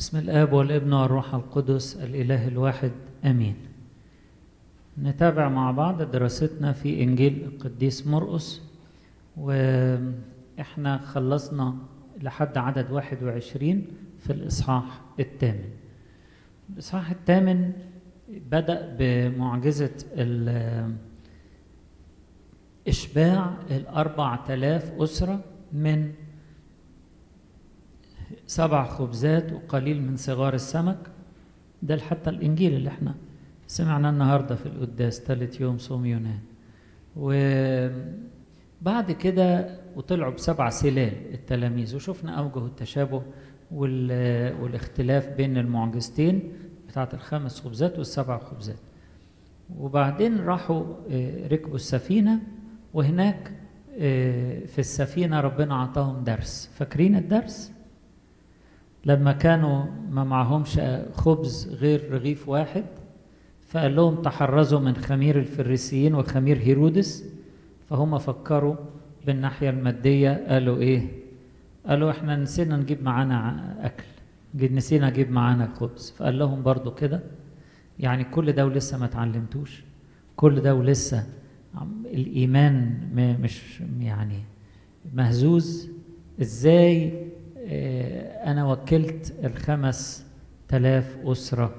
بسم الآب والابن والروح القدس الإله الواحد آمين نتابع مع بعض دراستنا في إنجيل القديس مرقس وإحنا خلصنا لحد عدد واحد وعشرين في الإصحاح الثامن الإصحاح الثامن بدأ بمعجزة إشباع الأربع تلاف أسرة من سبع خبزات وقليل من صغار السمك ده حتى الإنجيل اللي احنا سمعنا النهاردة في القداس ثالث يوم صوم يونان وبعد كده وطلعوا بسبع سلال التلاميذ وشفنا أوجه التشابه والاختلاف بين المعجزتين بتاعت الخمس خبزات والسبع خبزات وبعدين راحوا ركبوا السفينة وهناك في السفينة ربنا عطاهم درس فاكرين الدرس؟ لما كانوا ما معهمش خبز غير رغيف واحد فقال لهم تحرزوا من خمير الفريسيين وخمير هيرودس فهم فكروا بالناحية المادية قالوا ايه قالوا احنا نسينا نجيب معانا اكل نسينا نجيب معانا خبز فقال لهم برضو كده يعني كل ده ولسه ما اتعلمتوش كل ده ولسه الايمان مش يعني مهزوز ازاي أنا وكلت الخمس تلاف أسرة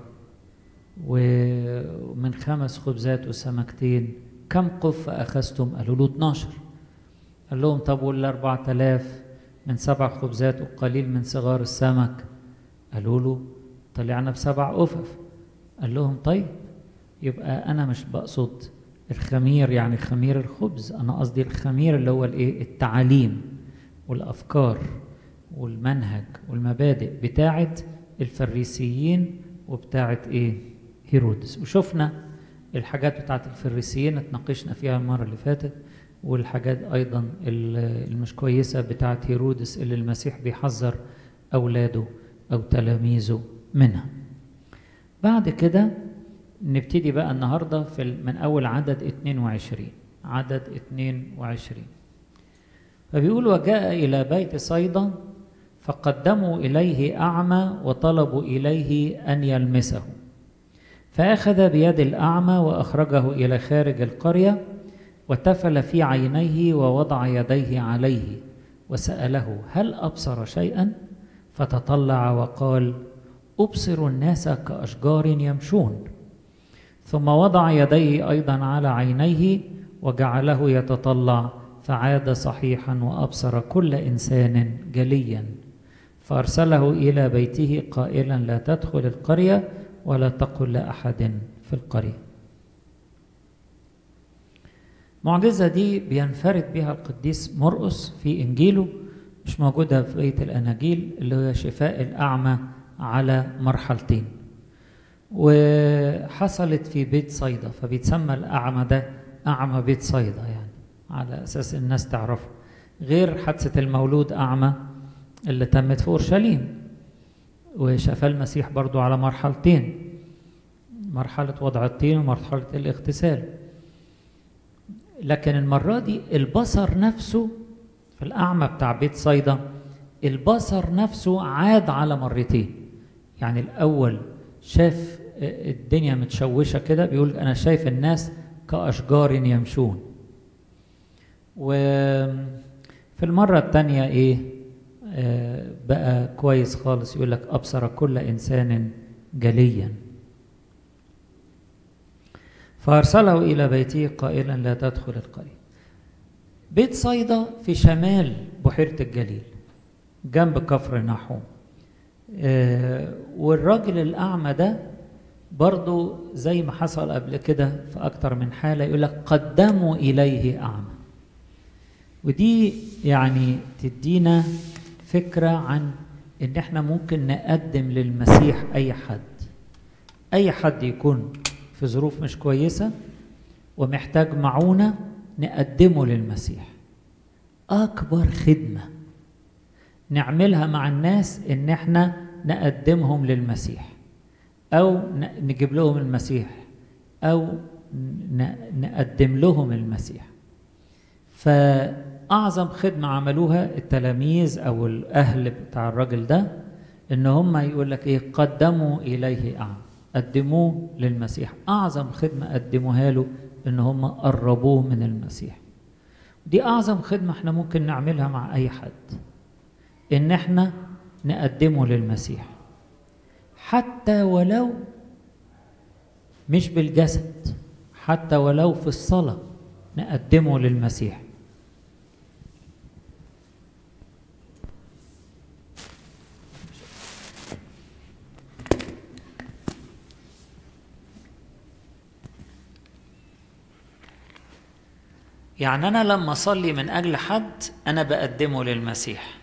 ومن خمس خبزات وسمكتين كم قفة أخذتم؟ قالوا له 12 قال لهم طب والأربع تلاف من سبع خبزات وقليل من صغار السمك قالوا له طلعنا بسبع أفف قال لهم طيب يبقى أنا مش بقصد الخمير يعني خمير الخبز أنا قصدي الخمير اللي هو الإيه التعاليم والأفكار والمنهج والمبادئ بتاعة الفريسيين وبتاعة ايه هيرودس وشفنا الحاجات بتاعة الفريسيين اتناقشنا فيها المرة اللي فاتت والحاجات ايضا المش كويسة بتاعة هيرودس اللي المسيح بيحذر اولاده او تلاميذه منها بعد كده نبتدي بقى النهارده في من اول عدد 22 عدد 22 فبيقول وجاء الى بيت صيدا فقدموا اليه اعمى وطلبوا اليه ان يلمسه فاخذ بيد الاعمى واخرجه الى خارج القريه وتفل في عينيه ووضع يديه عليه وساله هل ابصر شيئا فتطلع وقال ابصر الناس كاشجار يمشون ثم وضع يديه ايضا على عينيه وجعله يتطلع فعاد صحيحا وابصر كل انسان جليا فارسله الى بيته قائلا لا تدخل القريه ولا تقل لاحد في القريه المعجزه دي بينفرد بها القديس مرقس في انجيله مش موجوده في بقيه الاناجيل اللي هو شفاء الاعمى على مرحلتين وحصلت في بيت صيدا فبيتسمى الاعمى ده اعمى بيت صيدا يعني على اساس الناس تعرفه غير حادثه المولود اعمى اللي تمت في اورشليم وشفى المسيح برضو على مرحلتين مرحله وضع الطين ومرحله الاغتسال لكن المره دي البصر نفسه في الاعمى بتاع بيت صيدا البصر نفسه عاد على مرتين يعني الاول شاف الدنيا متشوشه كده بيقول انا شايف الناس كاشجار يمشون وفي المرة الثانية إيه آه بقى كويس خالص يقول لك أبصر كل إنسان جليا فأرسله إلى بيته قائلا لا تدخل القرية بيت صيدا في شمال بحيرة الجليل جنب كفر نحوم آه والراجل الأعمى ده برضو زي ما حصل قبل كده في أكتر من حالة يقول لك قدموا إليه أعمى ودي يعني تدينا فكرة عن إن إحنا ممكن نقدم للمسيح أي حد أي حد يكون في ظروف مش كويسة ومحتاج معونة نقدمه للمسيح أكبر خدمة نعملها مع الناس إن إحنا نقدمهم للمسيح أو نجيب لهم المسيح أو نقدم لهم المسيح فأعظم خدمة عملوها التلاميذ أو الأهل بتاع الراجل ده ان هم يقول لك ايه قدموا اليه اعظم قدموه للمسيح اعظم خدمه قدموها له ان هم قربوه من المسيح دي اعظم خدمه احنا ممكن نعملها مع اي حد ان احنا نقدمه للمسيح حتى ولو مش بالجسد حتى ولو في الصلاه نقدمه للمسيح يعني أنا لما أصلي من أجل حد أنا بقدمه للمسيح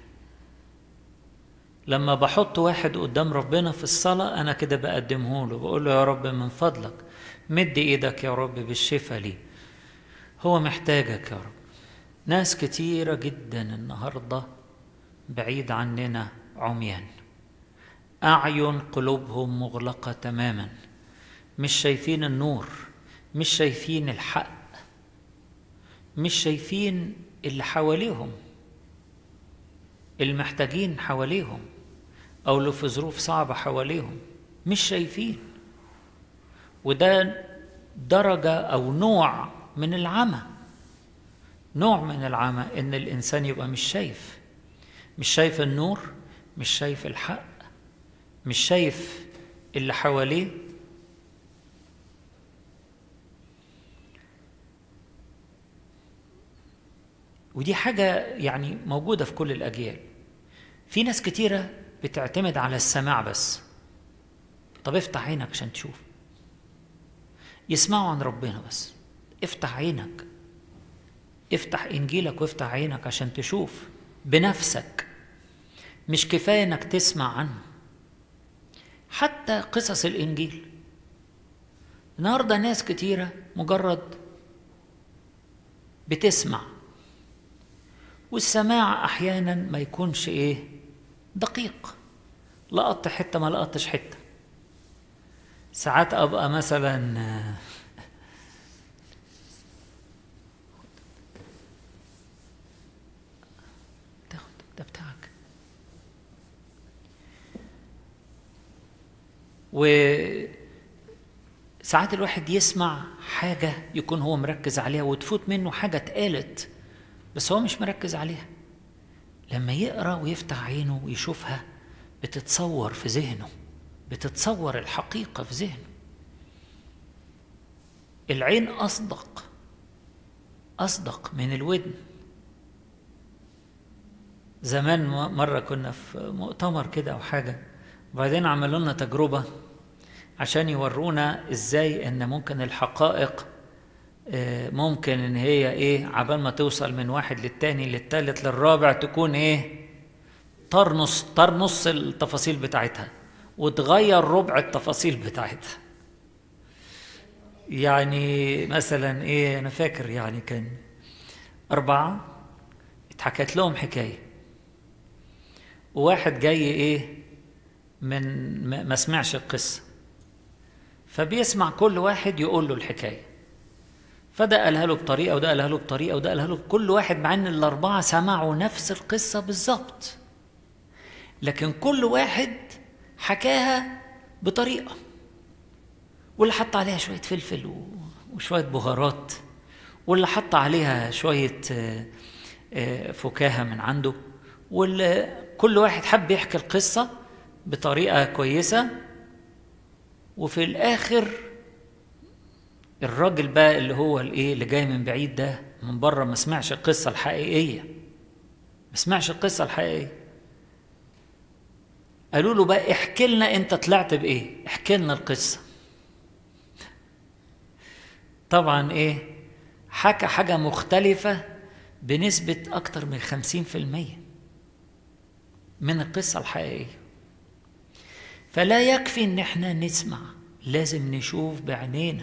لما بحط واحد قدام ربنا في الصلاة أنا كده بقدمه له بقول له يا رب من فضلك مد إيدك يا رب بالشفاء لي هو محتاجك يا رب ناس كتيرة جدا النهاردة بعيد عننا عميان أعين قلوبهم مغلقة تماما مش شايفين النور مش شايفين الحق مش شايفين اللي حواليهم المحتاجين حواليهم او اللي في ظروف صعبه حواليهم مش شايفين وده درجه او نوع من العمى نوع من العمى ان الانسان يبقى مش شايف مش شايف النور مش شايف الحق مش شايف اللي حواليه ودي حاجة يعني موجودة في كل الأجيال في ناس كتيرة بتعتمد على السماع بس طب افتح عينك عشان تشوف يسمعوا عن ربنا بس افتح عينك افتح انجيلك وافتح عينك عشان تشوف بنفسك مش كفايه انك تسمع عنه حتى قصص الانجيل النهارده ناس كتيره مجرد بتسمع والسماع احيانا ما يكونش ايه دقيق لقطت حته ما لقطتش حته ساعات ابقى مثلا تاخد ده بتاعك وساعات الواحد يسمع حاجة يكون هو مركز عليها وتفوت منه حاجة اتقالت بس هو مش مركز عليها لما يقرا ويفتح عينه ويشوفها بتتصور في ذهنه بتتصور الحقيقة في ذهنه العين أصدق أصدق من الودن زمان مرة كنا في مؤتمر كده أو حاجة وبعدين عملوا لنا تجربة عشان يورونا ازاي ان ممكن الحقائق ممكن ان هي ايه عبال ما توصل من واحد للتاني للتالت للرابع تكون ايه ترنص ترنص التفاصيل بتاعتها وتغير ربع التفاصيل بتاعتها يعني مثلا ايه انا فاكر يعني كان اربعة اتحكت لهم حكاية وواحد جاي ايه من ما سمعش القصة فبيسمع كل واحد يقول له الحكايه فده قالها له بطريقه وده قالها له بطريقه وده قالها له كل واحد مع ان الاربعه سمعوا نفس القصه بالظبط لكن كل واحد حكاها بطريقه واللي حط عليها شويه فلفل وشويه بهارات واللي حط عليها شويه فكاهه من عنده واللي كل واحد حب يحكي القصه بطريقه كويسه وفي الاخر الراجل بقى اللي هو الايه اللي جاي من بعيد ده من بره ما سمعش القصه الحقيقيه ما سمعش القصه الحقيقيه قالوا له بقى احكي لنا انت طلعت بايه احكي لنا القصه طبعا ايه حكى حاجه مختلفه بنسبه اكتر من خمسين في المية من القصه الحقيقيه فلا يكفي ان احنا نسمع لازم نشوف بعينينا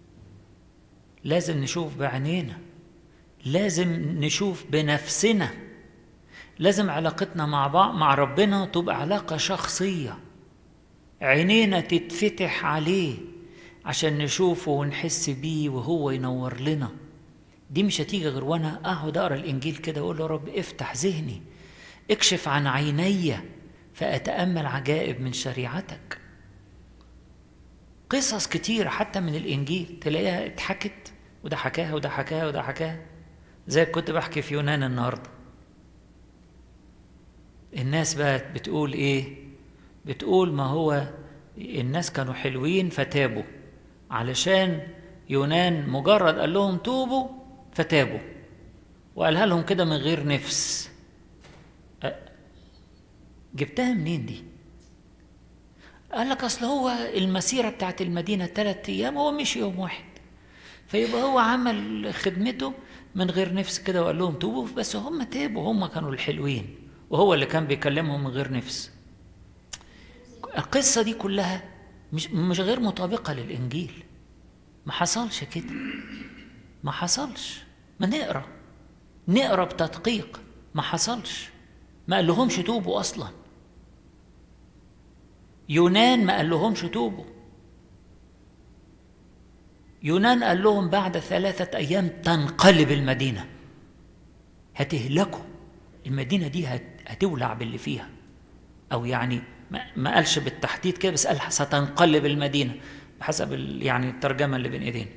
لازم نشوف بعينينا لازم نشوف بنفسنا لازم علاقتنا مع بعض مع ربنا تبقى علاقة شخصية عينينا تتفتح عليه عشان نشوفه ونحس بيه وهو ينور لنا دي مش هتيجي غير وانا اقعد اقرا الانجيل كده واقول له رب افتح ذهني اكشف عن عيني فأتأمل عجائب من شريعتك قصص كتيرة حتى من الإنجيل تلاقيها اتحكت وده حكاها وده حكاها وده حكاها زي كنت بحكي في يونان النهاردة الناس بقت بتقول إيه بتقول ما هو الناس كانوا حلوين فتابوا علشان يونان مجرد قال لهم توبوا فتابوا وقالها لهم كده من غير نفس جبتها منين دي قال لك اصل هو المسيره بتاعت المدينه ثلاث ايام هو مشي يوم واحد فيبقى هو عمل خدمته من غير نفس كده وقال لهم توبوا بس هم تابوا هم كانوا الحلوين وهو اللي كان بيكلمهم من غير نفس القصة دي كلها مش, مش غير مطابقة للإنجيل ما حصلش كده ما حصلش ما نقرا نقرا بتدقيق ما حصلش ما قال لهمش توبوا أصلا يونان ما قال لهمش توبوا يونان قال لهم بعد ثلاثة أيام تنقلب المدينة هتهلكوا المدينة دي هتولع باللي فيها أو يعني ما قالش بالتحديد كده بس قال ستنقلب المدينة بحسب يعني الترجمة اللي بين إيدينا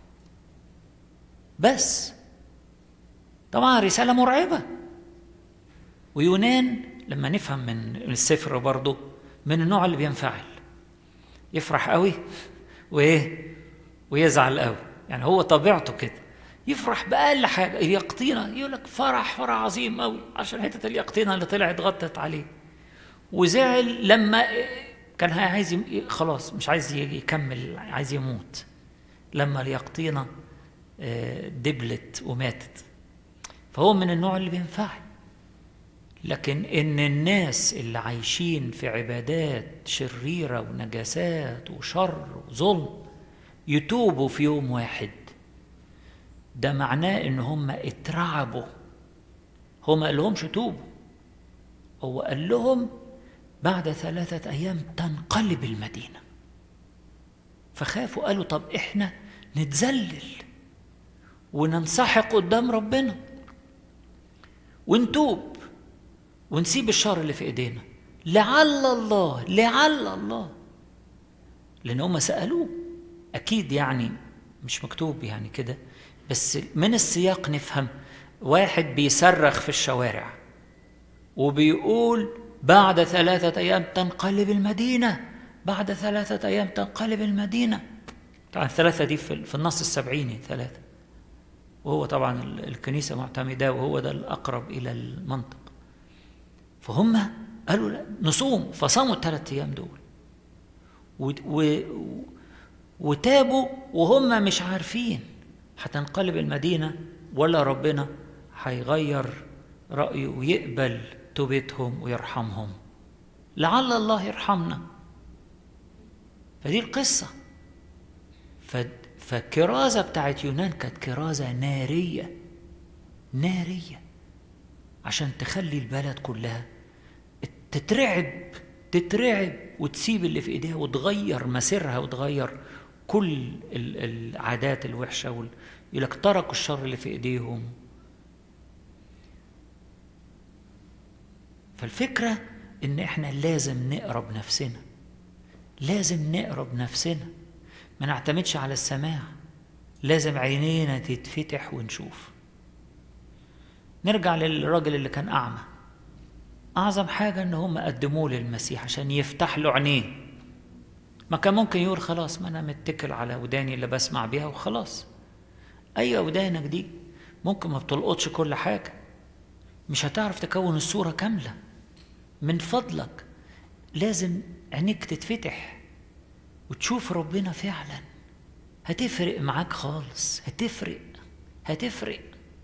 بس طبعا رسالة مرعبة ويونان لما نفهم من السفر برضه من النوع اللي بينفعل يفرح قوي وايه ويزعل قوي يعني هو طبيعته كده يفرح بأقل حاجة اليقطينة يقول لك فرح فرح عظيم قوي عشان حتة اليقطينة اللي طلعت غطت عليه وزعل لما كان عايز يم... خلاص مش عايز يكمل عايز يموت لما اليقطينة دبلت وماتت فهو من النوع اللي بينفعل لكن ان الناس اللي عايشين في عبادات شريره ونجاسات وشر وظلم يتوبوا في يوم واحد ده معناه ان هم اترعبوا هو ما قالهمش توبوا هو قال لهم بعد ثلاثة أيام تنقلب المدينة فخافوا قالوا طب إحنا نتذلل وننسحق قدام ربنا ونتوب ونسيب الشر اللي في ايدينا لعل الله لعل الله لان هم سالوه اكيد يعني مش مكتوب يعني كده بس من السياق نفهم واحد بيصرخ في الشوارع وبيقول بعد ثلاثة أيام تنقلب المدينة بعد ثلاثة أيام تنقلب المدينة طبعا الثلاثة دي في النص السبعيني ثلاثة وهو طبعا الكنيسة معتمدة وهو ده الأقرب إلى المنطق فهم قالوا لا نصوم فصاموا الثلاث ايام دول و... و... وتابوا وهم مش عارفين هتنقلب المدينه ولا ربنا هيغير رايه ويقبل توبتهم ويرحمهم لعل الله يرحمنا فدي القصه ف... فالكرازه بتاعت يونان كانت كرازه ناريه ناريه عشان تخلي البلد كلها تترعب تترعب وتسيب اللي في ايديها وتغير مسيرها وتغير كل العادات الوحشه وال... يقول لك تركوا الشر اللي في ايديهم فالفكره ان احنا لازم نقرا بنفسنا لازم نقرا بنفسنا ما نعتمدش على السماع لازم عينينا تتفتح ونشوف نرجع للراجل اللي كان أعمى أعظم حاجة إن هم قدموه للمسيح عشان يفتح له عينيه ما كان ممكن يقول خلاص ما أنا متكل على وداني اللي بسمع بيها وخلاص أيوة ودانك دي ممكن ما بتلقطش كل حاجة مش هتعرف تكون الصورة كاملة من فضلك لازم عينيك تتفتح وتشوف ربنا فعلا هتفرق معاك خالص هتفرق هتفرق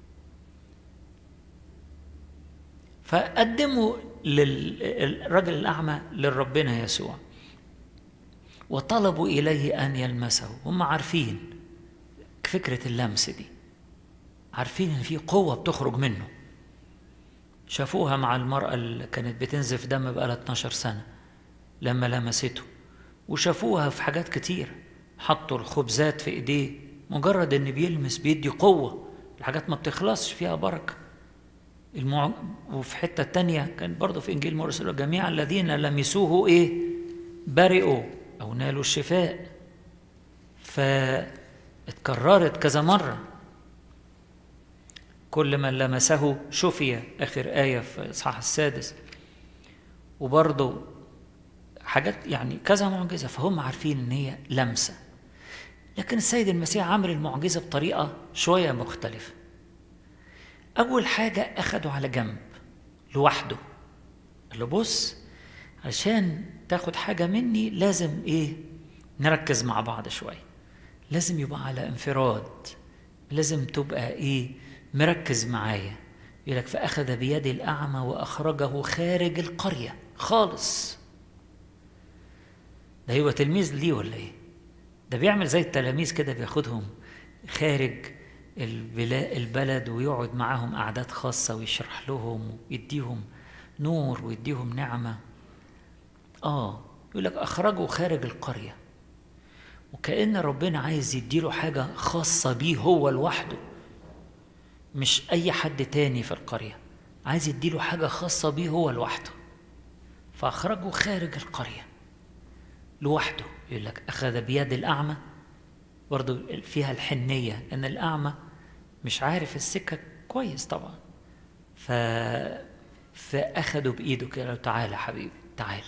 فقدموا للرجل الأعمى للربنا يسوع وطلبوا إليه أن يلمسه هم عارفين فكرة اللمس دي عارفين إن في قوة بتخرج منه شافوها مع المرأة اللي كانت بتنزف دم بقالها 12 سنة لما لمسته وشافوها في حاجات كتير حطوا الخبزات في ايديه مجرد ان بيلمس بيدي قوة الحاجات ما بتخلصش فيها بركة المع... وفي حتة تانية كان برضه في إنجيل مرسل جميع الذين لمسوه إيه برئوا أو نالوا الشفاء فاتكررت كذا مرة كل من لمسه شفي آخر آية في الإصحاح السادس وبرضه حاجات يعني كذا معجزة فهم عارفين إن هي لمسة لكن السيد المسيح عمل المعجزة بطريقة شوية مختلفة أول حاجة أخده على جنب لوحده قال له بص عشان تاخد حاجة مني لازم إيه نركز مع بعض شوية لازم يبقى على انفراد لازم تبقى إيه مركز معايا يقول لك فأخذ بيد الأعمى وأخرجه خارج القرية خالص ده هو تلميذ ليه ولا إيه ده بيعمل زي التلاميذ كده بياخدهم خارج البلد ويقعد معاهم قعدات خاصة ويشرح لهم ويديهم نور ويديهم نعمة آه يقول لك أخرجه خارج القرية وكأن ربنا عايز يديله حاجة خاصة بيه هو لوحده مش أي حد تاني في القرية عايز يديله حاجة خاصة بيه هو لوحده فأخرجه خارج القرية لوحده يقول لك أخذ بيد الأعمى برضه فيها الحنية لأن الأعمى مش عارف السكة كويس طبعا ف... فأخده بإيده كده تعالى حبيبي تعالى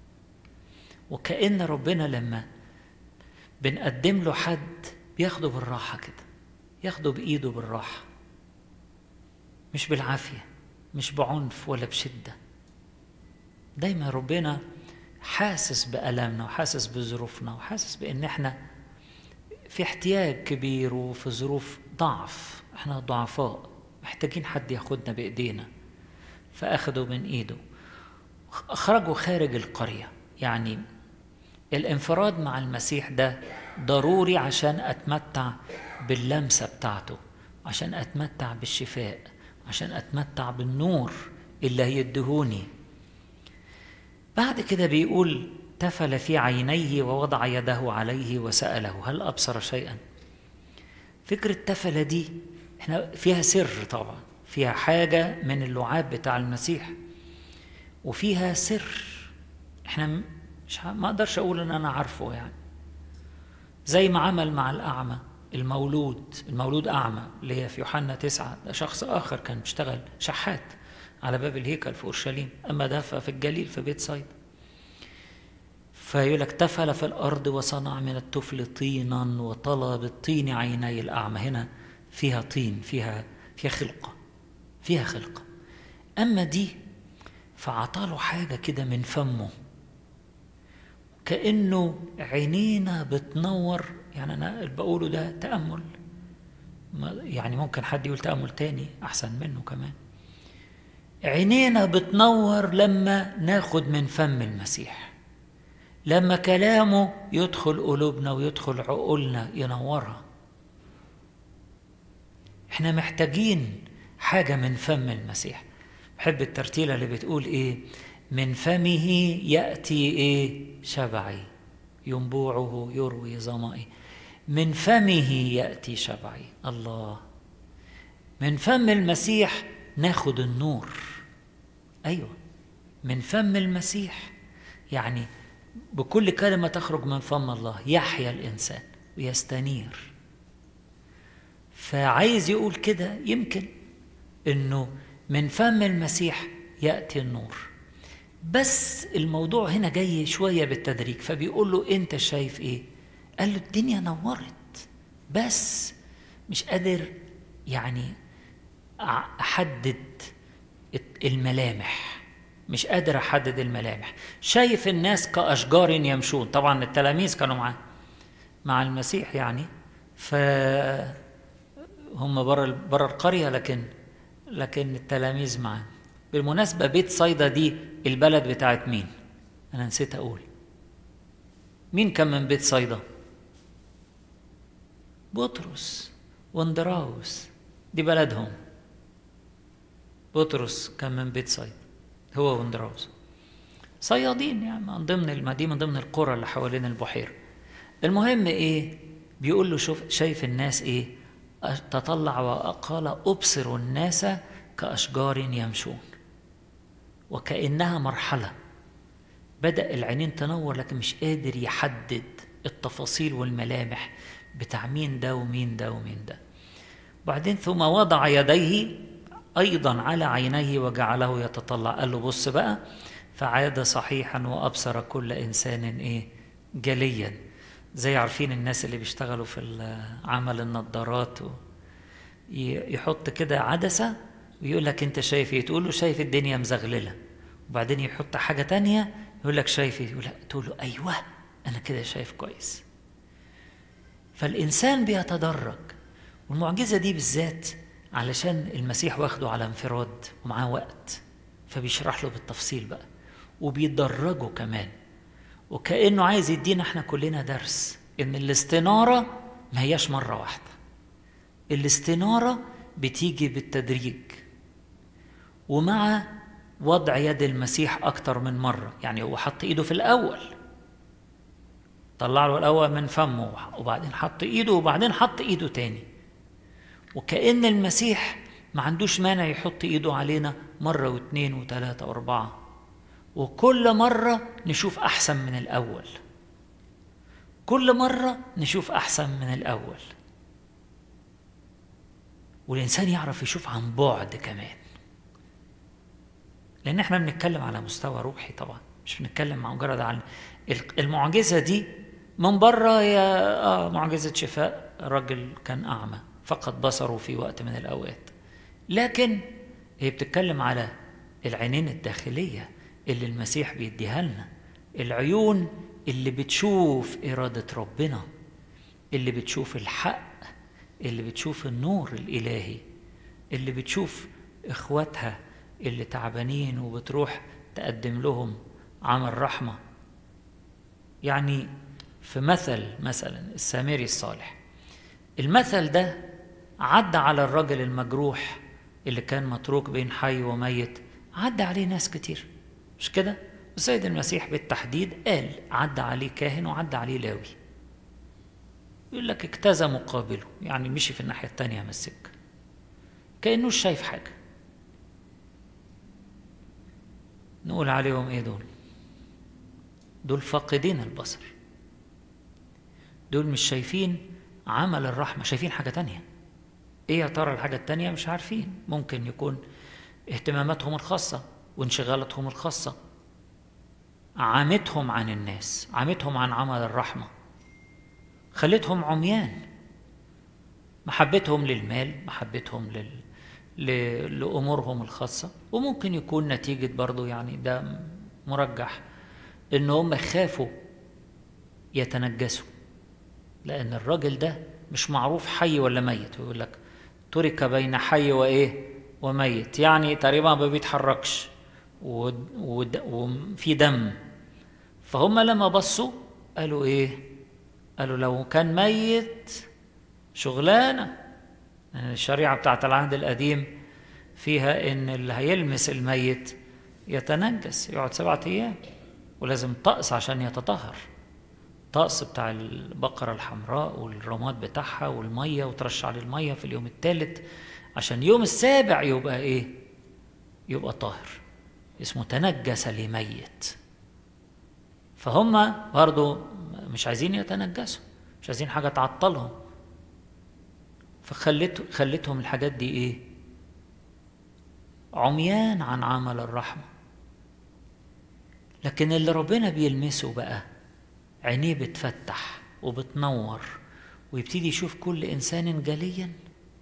وكأن ربنا لما بنقدم له حد بياخده بالراحة كده ياخده بإيده بالراحة مش بالعافية مش بعنف ولا بشدة دايما ربنا حاسس بألمنا وحاسس بظروفنا وحاسس بأن احنا في احتياج كبير وفي ظروف ضعف احنا ضعفاء محتاجين حد ياخدنا بإيدينا فأخده من إيده أخرجه خارج القرية يعني الانفراد مع المسيح ده ضروري عشان أتمتع باللمسة بتاعته عشان أتمتع بالشفاء عشان أتمتع بالنور اللي هيدهوني بعد كده بيقول تفل في عينيه ووضع يده عليه وسأله هل أبصر شيئا فكرة تفل دي احنا فيها سر طبعا فيها حاجة من اللعاب بتاع المسيح وفيها سر احنا مش ما اقدرش اقول ان انا عارفه يعني زي ما عمل مع الاعمى المولود المولود اعمى اللي هي في يوحنا تسعة ده شخص اخر كان بيشتغل شحات على باب الهيكل في اورشليم اما ده في الجليل في بيت صيد فيقول لك تفل في الارض وصنع من التفل طينا وطلب الطين عيني الاعمى هنا فيها طين فيها فيها خلقه فيها خلقه اما دي فعطاله حاجه كده من فمه كانه عينينا بتنور يعني انا اللي بقوله ده تامل يعني ممكن حد يقول تامل تاني احسن منه كمان عينينا بتنور لما ناخد من فم المسيح لما كلامه يدخل قلوبنا ويدخل عقولنا ينورها احنا محتاجين حاجة من فم المسيح بحب الترتيلة اللي بتقول ايه من فمه يأتي ايه شبعي ينبوعه يروي ظمائي من فمه يأتي شبعي الله من فم المسيح ناخد النور ايوه من فم المسيح يعني بكل كلمه تخرج من فم الله يحيا الانسان ويستنير فعايز يقول كده يمكن انه من فم المسيح ياتي النور بس الموضوع هنا جاي شويه بالتدريج فبيقول له انت شايف ايه قال له الدنيا نورت بس مش قادر يعني احدد الملامح مش قادر احدد الملامح شايف الناس كاشجار يمشون طبعا التلاميذ كانوا معاه مع المسيح يعني ف هم بره بره القريه لكن لكن التلاميذ معاه بالمناسبه بيت صيدا دي البلد بتاعت مين انا نسيت اقول مين كان من بيت صيدا بطرس واندراوس دي بلدهم بطرس كان من بيت صيد هو واندراوس صيادين يعني من ضمن المدينه من ضمن القرى اللي حوالين البحيره المهم ايه بيقول له شوف شايف الناس ايه تطلع وقال ابصر الناس كأشجار يمشون وكأنها مرحلة بدأ العينين تنور لكن مش قادر يحدد التفاصيل والملامح بتاع مين ده ومين ده ومين ده بعدين ثم وضع يديه أيضا على عينيه وجعله يتطلع قال له بص بقى فعاد صحيحا وأبصر كل إنسان إيه جليا زي عارفين الناس اللي بيشتغلوا في عمل النظارات يحط كده عدسة ويقول لك انت شايف ايه تقول له شايف الدنيا مزغللة وبعدين يحط حاجة تانية يقول لك شايف ايه يقول لك تقول له ايوه انا كده شايف كويس فالانسان بيتدرج والمعجزة دي بالذات علشان المسيح واخده على انفراد ومعاه وقت فبيشرح له بالتفصيل بقى وبيدرجه كمان وكأنه عايز يدينا احنا كلنا درس ان الاستنارة ما هياش مرة واحدة الاستنارة بتيجي بالتدريج ومع وضع يد المسيح أكتر من مرة يعني هو حط إيده في الأول طلع له الأول من فمه وبعدين حط إيده وبعدين حط إيده تاني وكأن المسيح ما عندوش مانع يحط إيده علينا مرة واثنين وثلاثة وأربعة وكل مرة نشوف أحسن من الأول كل مرة نشوف أحسن من الأول والإنسان يعرف يشوف عن بعد كمان لأن احنا بنتكلم على مستوى روحي طبعا مش بنتكلم مجرد عن المعجزة دي من بره هي آه معجزة شفاء الراجل كان أعمى فقد بصره في وقت من الأوقات لكن هي بتتكلم على العينين الداخلية اللي المسيح بيديها لنا العيون اللي بتشوف إرادة ربنا اللي بتشوف الحق اللي بتشوف النور الإلهي اللي بتشوف إخواتها اللي تعبانين وبتروح تقدم لهم عمل رحمة يعني في مثل مثلا السامري الصالح المثل ده عدى على الرجل المجروح اللي كان متروك بين حي وميت عدى عليه ناس كتير مش كده السيد المسيح بالتحديد قال عدى عليه كاهن وعدى عليه لاوي يقول لك اجتزى مقابله يعني مشي في الناحية التانية من السكة كأنه مش شايف حاجة نقول عليهم ايه دول دول فاقدين البصر دول مش شايفين عمل الرحمة شايفين حاجة تانية ايه يا ترى الحاجة التانية مش عارفين ممكن يكون اهتماماتهم الخاصة وانشغالاتهم الخاصة عامتهم عن الناس عامتهم عن عمل الرحمة خلتهم عميان محبتهم للمال محبتهم لل... ل... لأمورهم الخاصة وممكن يكون نتيجة برضو يعني ده مرجح إن هم خافوا يتنجسوا لأن الراجل ده مش معروف حي ولا ميت ويقول لك ترك بين حي وإيه وميت يعني تقريبا ما بيتحركش وفي دم فهم لما بصوا قالوا ايه قالوا لو كان ميت شغلانه يعني الشريعه بتاعت العهد القديم فيها ان اللي هيلمس الميت يتنجس يقعد سبعة ايام ولازم طقس عشان يتطهر طقس بتاع البقرة الحمراء والرماد بتاعها والمية وترش عليه المية في اليوم الثالث عشان يوم السابع يبقى ايه يبقى طاهر اسمه تنجس لميت فهم برضو مش عايزين يتنجسوا مش عايزين حاجة تعطلهم فخلت خلتهم الحاجات دي ايه عميان عن عمل الرحمة لكن اللي ربنا بيلمسه بقى عينيه بتفتح وبتنور ويبتدي يشوف كل إنسان جليا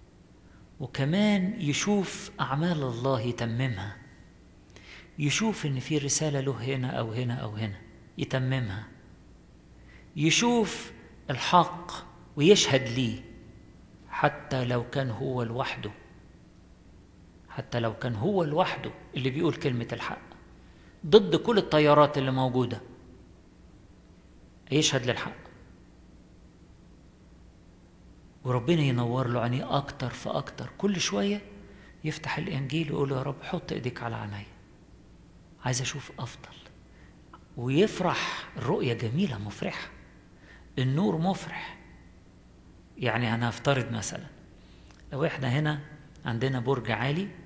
وكمان يشوف أعمال الله يتممها يشوف إن في رسالة له هنا أو هنا أو هنا يتممها يشوف الحق ويشهد ليه حتى لو كان هو لوحده حتى لو كان هو لوحده اللي بيقول كلمة الحق ضد كل التيارات اللي موجودة يشهد للحق وربنا ينور له عينيه أكتر فأكتر كل شوية يفتح الإنجيل ويقول يا رب حط إيديك على عيني عايز أشوف أفضل ويفرح الرؤية جميلة مفرحة النور مفرح يعني أنا أفترض مثلا لو إحنا هنا عندنا برج عالي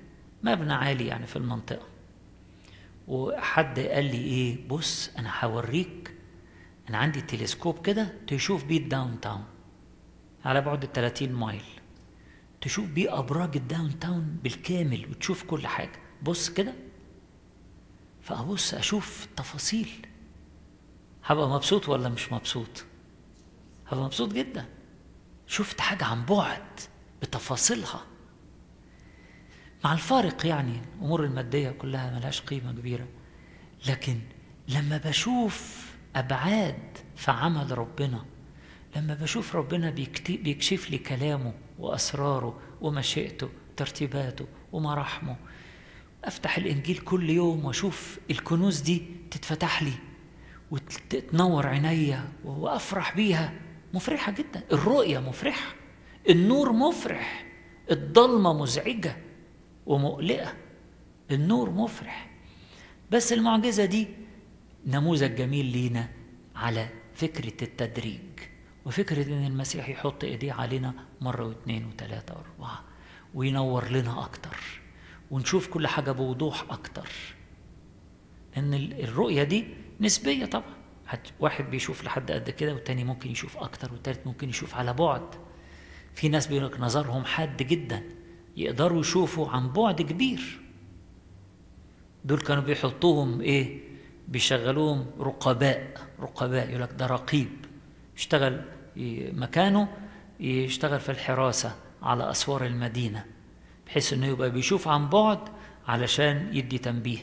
مبنى عالي يعني في المنطقة وحد قال لي ايه بص انا هوريك انا عندي تلسكوب كده تشوف بيه الداون تاون على بعد 30 مايل تشوف بيه ابراج الداون تاون بالكامل وتشوف كل حاجه بص كده فابص اشوف التفاصيل هبقى مبسوط ولا مش مبسوط هبقى مبسوط جدا شفت حاجه عن بعد بتفاصيلها مع الفارق يعني الامور الماديه كلها ملهاش قيمه كبيره لكن لما بشوف ابعاد في عمل ربنا لما بشوف ربنا بيكشف لي كلامه واسراره ومشيئته ترتيباته ومراحمه افتح الانجيل كل يوم واشوف الكنوز دي تتفتح لي وتنور عينيا وافرح بيها مفرحه جدا الرؤيه مفرحه النور مفرح الضلمه مزعجه ومقلقه النور مفرح بس المعجزه دي نموذج جميل لينا على فكره التدريج وفكره ان المسيح يحط ايديه علينا مره واثنين وثلاثه واربعه وينور لنا اكتر ونشوف كل حاجه بوضوح اكتر ان الرؤيه دي نسبيه طبعا واحد بيشوف لحد قد كده والتاني ممكن يشوف اكتر والتالت ممكن يشوف على بعد في ناس بيقولك نظرهم حاد جدا يقدروا يشوفوا عن بعد كبير دول كانوا بيحطوهم ايه بيشغلوهم رقباء رقباء يقول لك ده رقيب يشتغل مكانه يشتغل في الحراسة على أسوار المدينة بحيث انه يبقى بيشوف عن بعد علشان يدي تنبيه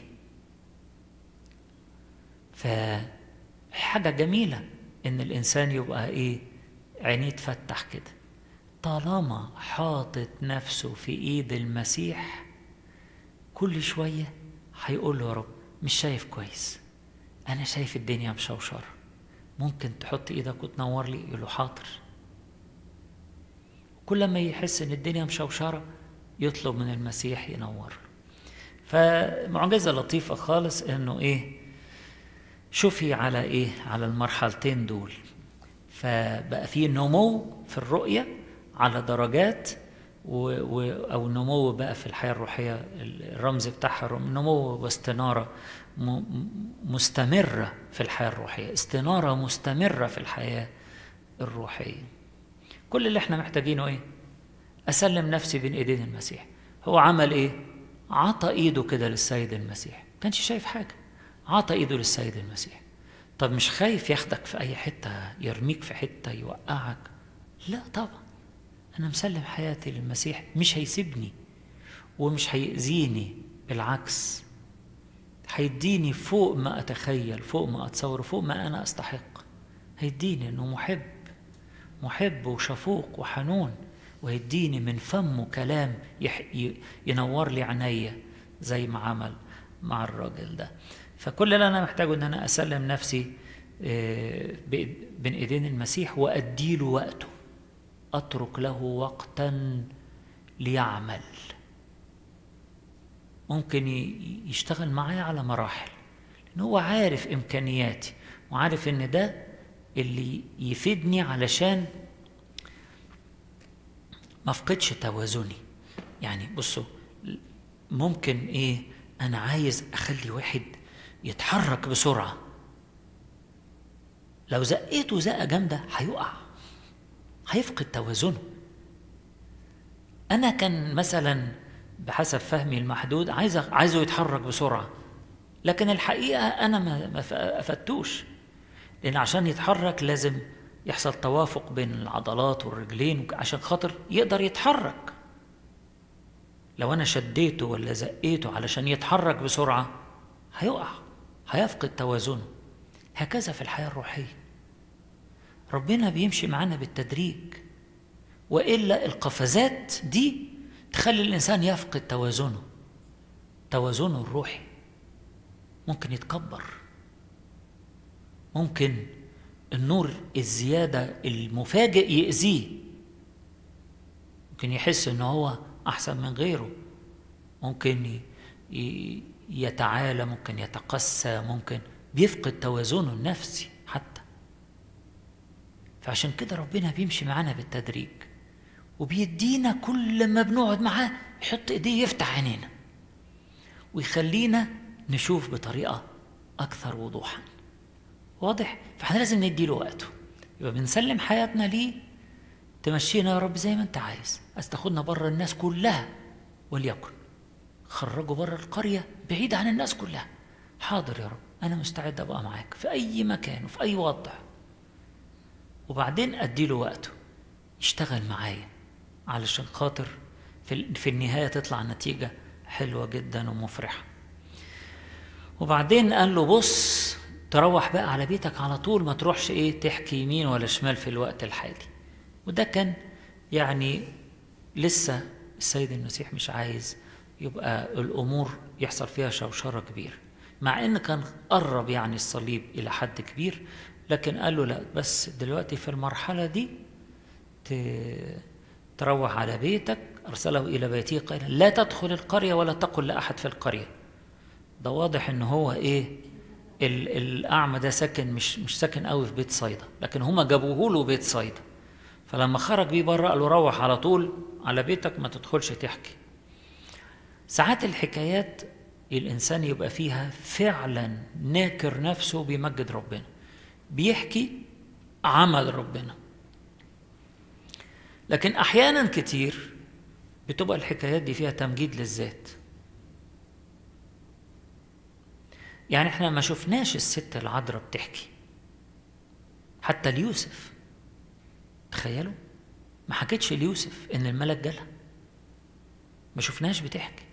فحاجة جميلة ان الانسان يبقى ايه عينيه تفتح كده طالما حاطط نفسه في ايد المسيح كل شوية هيقول له يا رب مش شايف كويس انا شايف الدنيا مشوشرة ممكن تحط ايدك وتنور لي يقول له حاضر كل ما يحس ان الدنيا مشوشرة يطلب من المسيح ينور فمعجزة لطيفة خالص انه ايه شوفي على ايه على المرحلتين دول فبقى في نمو في الرؤية على درجات و و او نمو بقى في الحياه الروحيه الرمز بتاعها نمو واستناره مستمره في الحياه الروحيه استناره مستمره في الحياه الروحيه كل اللي احنا محتاجينه ايه اسلم نفسي بين ايدين المسيح هو عمل ايه عطى ايده كده للسيد المسيح كانش شايف حاجه عطى ايده للسيد المسيح طب مش خايف ياخدك في اي حته يرميك في حته يوقعك لا طبعا أنا مسلم حياتي للمسيح مش هيسيبني ومش هيأذيني بالعكس هيديني فوق ما أتخيل فوق ما أتصور فوق ما أنا أستحق هيديني إنه محب محب وشفوق وحنون ويديني من فمه كلام يح... ينور لي عينيا زي ما عمل مع الراجل ده فكل اللي أنا محتاجه إن أنا أسلم نفسي بين إيدين المسيح وأديله وقته اترك له وقتا ليعمل ممكن يشتغل معايا على مراحل لان هو عارف امكانياتي وعارف ان ده اللي يفيدني علشان ما افقدش توازني يعني بصوا ممكن ايه انا عايز اخلي واحد يتحرك بسرعه لو زقيته زقه جامده هيقع هيفقد توازنه انا كان مثلا بحسب فهمي المحدود عايز عايزه يتحرك بسرعه لكن الحقيقه انا ما افدتوش لان عشان يتحرك لازم يحصل توافق بين العضلات والرجلين عشان خاطر يقدر يتحرك لو انا شديته ولا زقيته علشان يتحرك بسرعه هيقع هيفقد توازنه هكذا في الحياه الروحيه ربنا بيمشي معانا بالتدريج والا القفزات دي تخلي الانسان يفقد توازنه توازنه الروحي ممكن يتكبر ممكن النور الزياده المفاجئ يأذيه ممكن يحس ان هو احسن من غيره ممكن يتعالى ممكن يتقسى ممكن بيفقد توازنه النفسي حتى فعشان كده ربنا بيمشي معانا بالتدريج وبيدينا كل ما بنقعد معاه يحط ايديه يفتح عينينا ويخلينا نشوف بطريقة أكثر وضوحا واضح؟ فاحنا لازم نديله وقته يبقى بنسلم حياتنا ليه تمشينا يا رب زي ما انت عايز عايز تاخدنا بره الناس كلها وليكن خرجوا بره القرية بعيد عن الناس كلها حاضر يا رب أنا مستعد أبقى معاك في أي مكان وفي أي وضع وبعدين أديله وقته يشتغل معايا علشان خاطر في, في النهاية تطلع نتيجة حلوة جدا ومفرحة وبعدين قال له بص تروح بقى على بيتك على طول ما تروحش ايه تحكي يمين ولا شمال في الوقت الحالي وده كان يعني لسه السيد المسيح مش عايز يبقى الامور يحصل فيها شوشره كبيره مع ان كان قرب يعني الصليب الى حد كبير لكن قال له لا بس دلوقتي في المرحله دي تروح على بيتك ارسله الى بيته قائلا لا تدخل القريه ولا تقل لاحد في القريه ده واضح ان هو ايه الاعمى ده ساكن مش مش ساكن قوي في بيت صيدا لكن هما جابوه له بيت صيدا فلما خرج بيه بره قال له روح على طول على بيتك ما تدخلش تحكي ساعات الحكايات الإنسان يبقى فيها فعلا ناكر نفسه بيمجد ربنا بيحكي عمل ربنا لكن أحيانا كتير بتبقى الحكايات دي فيها تمجيد للذات يعني احنا ما شفناش الست العذراء بتحكي حتى ليوسف تخيلوا ما حكتش ليوسف ان الملك جالها ما شفناش بتحكي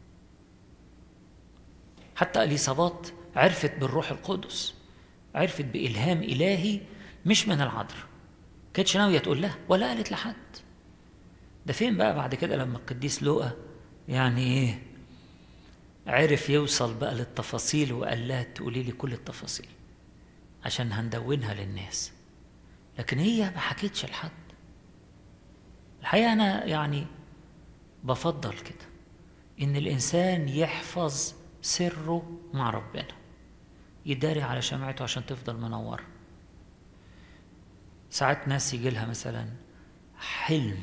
حتى اليصابات عرفت بالروح القدس عرفت بإلهام إلهي مش من العذراء كانتش ناوية تقول لها ولا قالت لحد ده فين بقى بعد كده لما القديس لوقا يعني ايه عرف يوصل بقى للتفاصيل وقال لها تقولي لي كل التفاصيل عشان هندونها للناس لكن هي ما حكيتش لحد الحقيقة أنا يعني بفضل كده إن الإنسان يحفظ سره مع ربنا يداري على شمعته عشان تفضل منورة ساعات ناس يجي لها مثلا حلم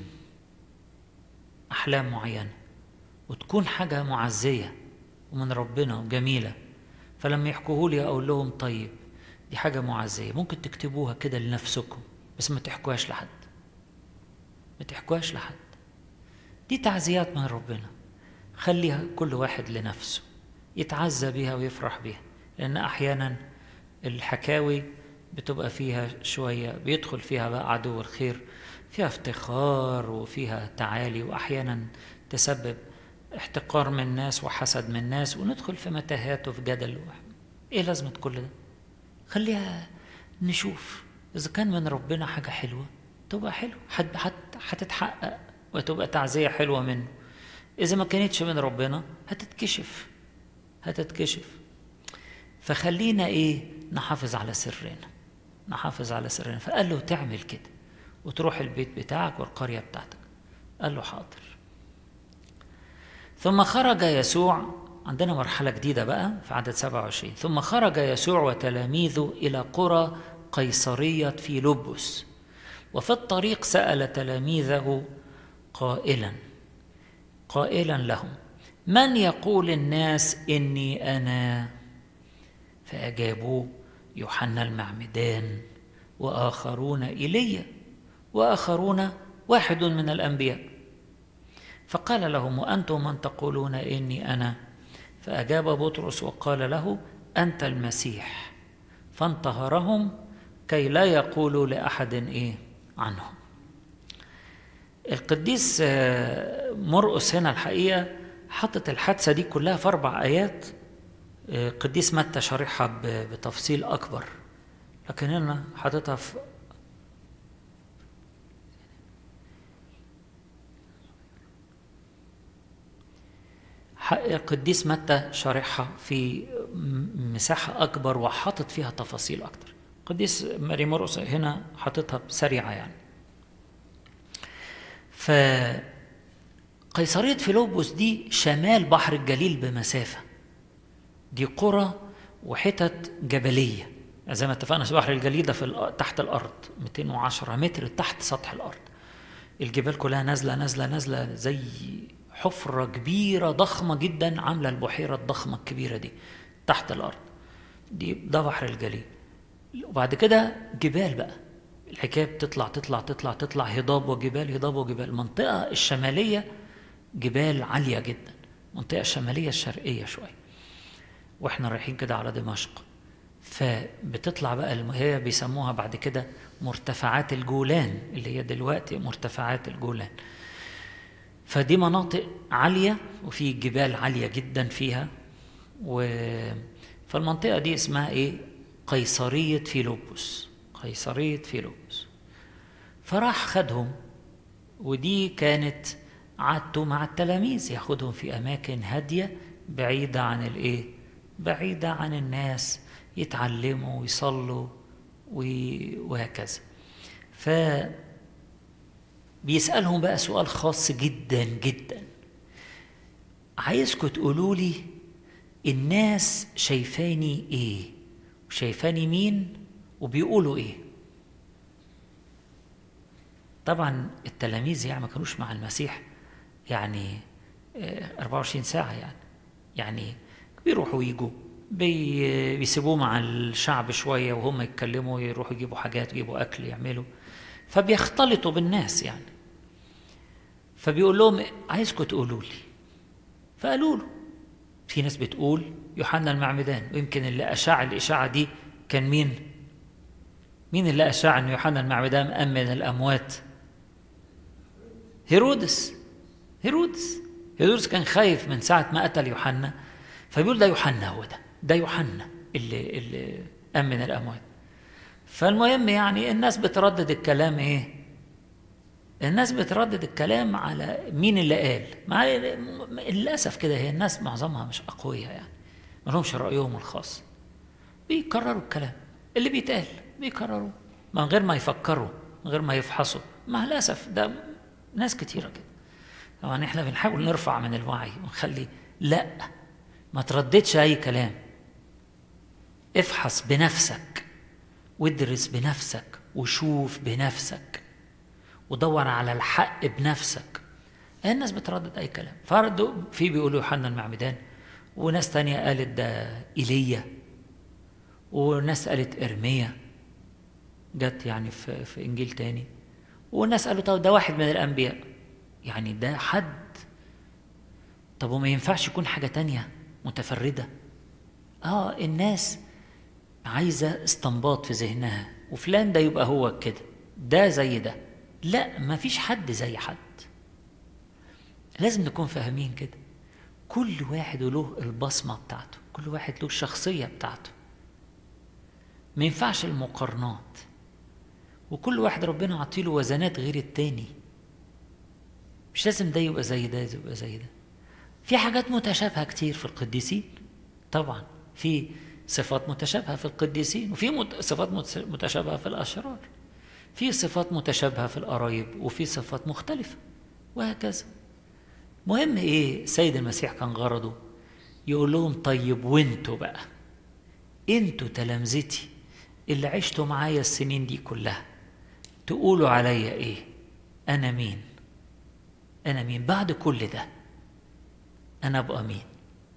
أحلام معينة وتكون حاجة معزية ومن ربنا وجميلة فلما يحكوه لي أقول لهم طيب دي حاجة معزية ممكن تكتبوها كده لنفسكم بس ما تحكوهاش لحد ما تحكوهاش لحد دي تعزيات من ربنا خليها كل واحد لنفسه يتعزى بيها ويفرح بيها لأن أحيانا الحكاوي بتبقى فيها شوية بيدخل فيها بقى عدو الخير فيها افتخار وفيها تعالي وأحيانا تسبب احتقار من الناس وحسد من الناس وندخل في متاهات وفي جدل ايه لازمة كل ده خليها نشوف إذا كان من ربنا حاجة حلوة تبقى حلوة هتتحقق وتبقى تعزية حلوة منه إذا ما كانتش من ربنا هتتكشف هتتكشف فخلينا ايه نحافظ على سرنا نحافظ على سرنا فقال له تعمل كده وتروح البيت بتاعك والقرية بتاعتك قال له حاضر ثم خرج يسوع عندنا مرحلة جديدة بقى في عدد 27 ثم خرج يسوع وتلاميذه إلى قرى قيصرية في لبس وفي الطريق سأل تلاميذه قائلا قائلا لهم من يقول الناس إني أنا فأجابوه يوحنا المعمدان وآخرون إيليا وآخرون واحد من الأنبياء فقال لهم وأنتم من تقولون إني أنا فأجاب بطرس وقال له أنت المسيح فانتهرهم كي لا يقولوا لأحد إيه عنهم القديس مرقس هنا الحقيقة حطت الحادثة دي كلها في أربع آيات قديس متى شارحها بتفصيل أكبر لكن هنا حاططها في القديس متى شارحها في مساحة أكبر وحاطط فيها تفاصيل أكتر قديس ماري مرقس هنا حاططها سريعة يعني ف قيصرية فيلبس دي شمال بحر الجليل بمسافة دي قرى وحتت جبلية زي ما اتفقنا بحر الجليل ده في تحت الأرض 210 متر تحت سطح الأرض الجبال كلها نازلة نازلة نازلة زي حفرة كبيرة ضخمة جدا عاملة البحيرة الضخمة الكبيرة دي تحت الأرض دي ده بحر الجليل وبعد كده جبال بقى الحكاية بتطلع تطلع تطلع تطلع هضاب وجبال هضاب وجبال المنطقة الشمالية جبال عالية جدا المنطقة الشمالية الشرقية شوية واحنا رايحين كده على دمشق فبتطلع بقى هي بيسموها بعد كده مرتفعات الجولان اللي هي دلوقتي مرتفعات الجولان فدي مناطق عالية وفي جبال عالية جدا فيها و فالمنطقة دي اسمها ايه قيصرية فيلبس قيصرية فيلبس فراح خدهم ودي كانت عادته مع التلاميذ ياخدهم في أماكن هادية بعيدة عن الإيه؟ بعيدة عن الناس يتعلموا ويصلوا وهكذا ف بيسألهم بقى سؤال خاص جدا جدا عايزكم تقولوا لي الناس شايفاني ايه وشايفاني مين وبيقولوا ايه طبعا التلاميذ يعني ما كانوش مع المسيح يعني 24 ساعة يعني يعني بيروحوا ويجوا بي بيسيبوه مع الشعب شوية وهم يتكلموا يروحوا يجيبوا حاجات يجيبوا أكل يعملوا فبيختلطوا بالناس يعني فبيقول لهم عايزكم تقولوا لي فقالوا له في ناس بتقول يوحنا المعمدان ويمكن اللي أشاع الإشاعة دي كان مين؟ مين اللي أشاع أن يوحنا المعمدان أم من الأموات؟ هيرودس هيرودس هيرودس كان خايف من ساعة ما قتل يوحنا فبيقول ده يوحنا هو ده ده يوحنا اللي اللي قام من الأموات فالمهم يعني الناس بتردد الكلام ايه الناس بتردد الكلام على مين اللي قال مع للاسف كده هي الناس معظمها مش اقوياء يعني ما لهمش رايهم الخاص بيكرروا الكلام اللي بيتقال بيكرروا من غير ما يفكروا من غير ما يفحصوا مع الاسف ده ناس كتيره كده طبعا احنا بنحاول نرفع من الوعي ونخلي لا ما ترددش اي كلام افحص بنفسك وادرس بنفسك وشوف بنفسك ودور على الحق بنفسك الناس بتردد اي كلام فردوا في بيقولوا يوحنا المعمدان وناس تانية قالت ده ايليا وناس قالت ارميا جت يعني في, في انجيل تاني وناس قالوا طب ده واحد من الانبياء يعني ده حد طب وما ينفعش يكون حاجه تانية متفرده اه الناس عايزه استنباط في ذهنها وفلان ده يبقى هو كده ده زي ده لا ما فيش حد زي حد لازم نكون فاهمين كده كل واحد له البصمة بتاعته كل واحد له الشخصية بتاعته ما ينفعش المقارنات وكل واحد ربنا عطيله وزنات غير التاني مش لازم ده يبقى زي ده يبقى زي ده في حاجات متشابهة كتير في القديسين طبعا في صفات متشابهة في القديسين وفي صفات متشابهة في الأشرار في صفات متشابهة في القرايب وفي صفات مختلفة وهكذا مهم ايه سيد المسيح كان غرضه يقول لهم طيب وانتوا بقى انتوا تلامذتي اللي عشتوا معايا السنين دي كلها تقولوا عليا ايه انا مين انا مين بعد كل ده انا ابقى مين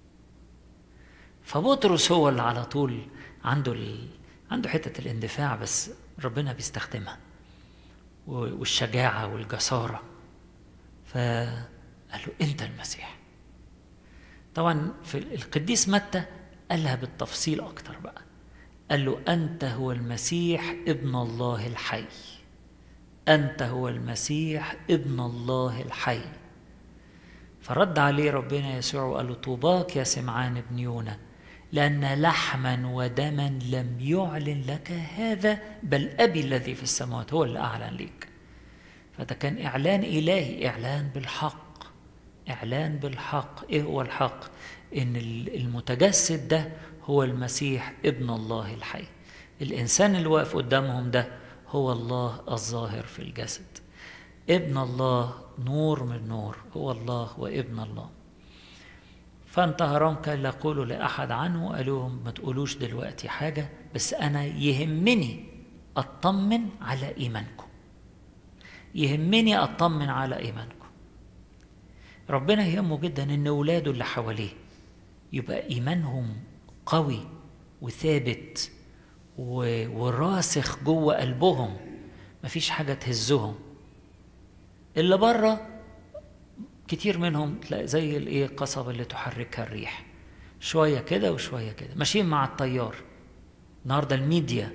فبطرس هو اللي على طول عنده ال... عنده حته الاندفاع بس ربنا بيستخدمها والشجاعه والجساره فقال له انت المسيح طبعا في القديس متى قالها بالتفصيل اكتر بقى قال له انت هو المسيح ابن الله الحي انت هو المسيح ابن الله الحي فرد عليه ربنا يسوع وقال له طوباك يا سمعان ابن يونا لأن لحما ودما لم يعلن لك هذا بل أبي الذي في السماوات هو اللي أعلن لك فده كان إعلان إلهي إعلان بالحق إعلان بالحق إيه هو الحق إن المتجسد ده هو المسيح ابن الله الحي الإنسان اللي واقف قدامهم ده هو الله الظاهر في الجسد ابن الله نور من نور هو الله وابن الله فانتهرهم كان لا يقولوا لأحد عنه قالوا لهم ما تقولوش دلوقتي حاجة بس أنا يهمني أطمن على إيمانكم يهمني أطمن على إيمانكم ربنا يهمه جدا ان اولاده اللي حواليه يبقى ايمانهم قوي وثابت وراسخ جوه قلبهم مفيش حاجه تهزهم اللي بره كتير منهم تلاقي زي الايه القصبه اللي تحركها الريح شويه كده وشويه كده ماشيين مع التيار النهارده الميديا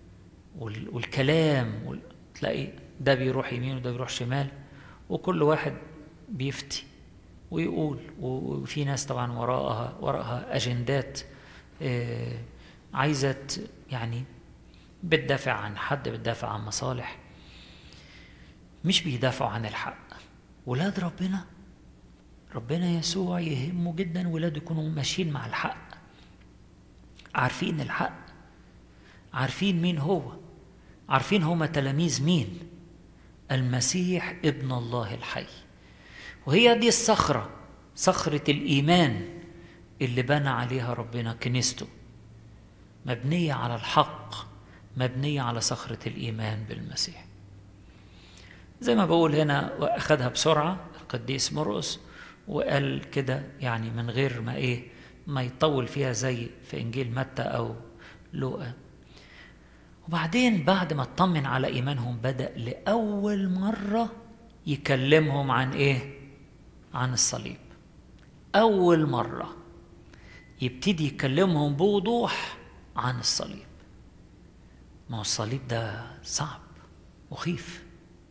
والكلام وال... تلاقي ده بيروح يمين وده بيروح شمال وكل واحد بيفتي ويقول وفي ناس طبعا وراءها وراءها اجندات عايزه يعني بتدافع عن حد بتدافع عن مصالح مش بيدافعوا عن الحق ولاد ربنا ربنا يسوع يهمه جدا ولاده يكونوا ماشيين مع الحق عارفين الحق عارفين مين هو عارفين هما تلاميذ مين المسيح ابن الله الحي وهي دي الصخرة صخرة الإيمان اللي بنى عليها ربنا كنيسته مبنية على الحق مبنية على صخرة الإيمان بالمسيح زي ما بقول هنا أخدها بسرعة القديس مرقس وقال كده يعني من غير ما إيه ما يطول فيها زي في إنجيل متى أو لوقا وبعدين بعد ما اطمن على إيمانهم بدأ لأول مرة يكلمهم عن إيه؟ عن الصليب أول مرة يبتدي يكلمهم بوضوح عن الصليب ما هو الصليب ده صعب مخيف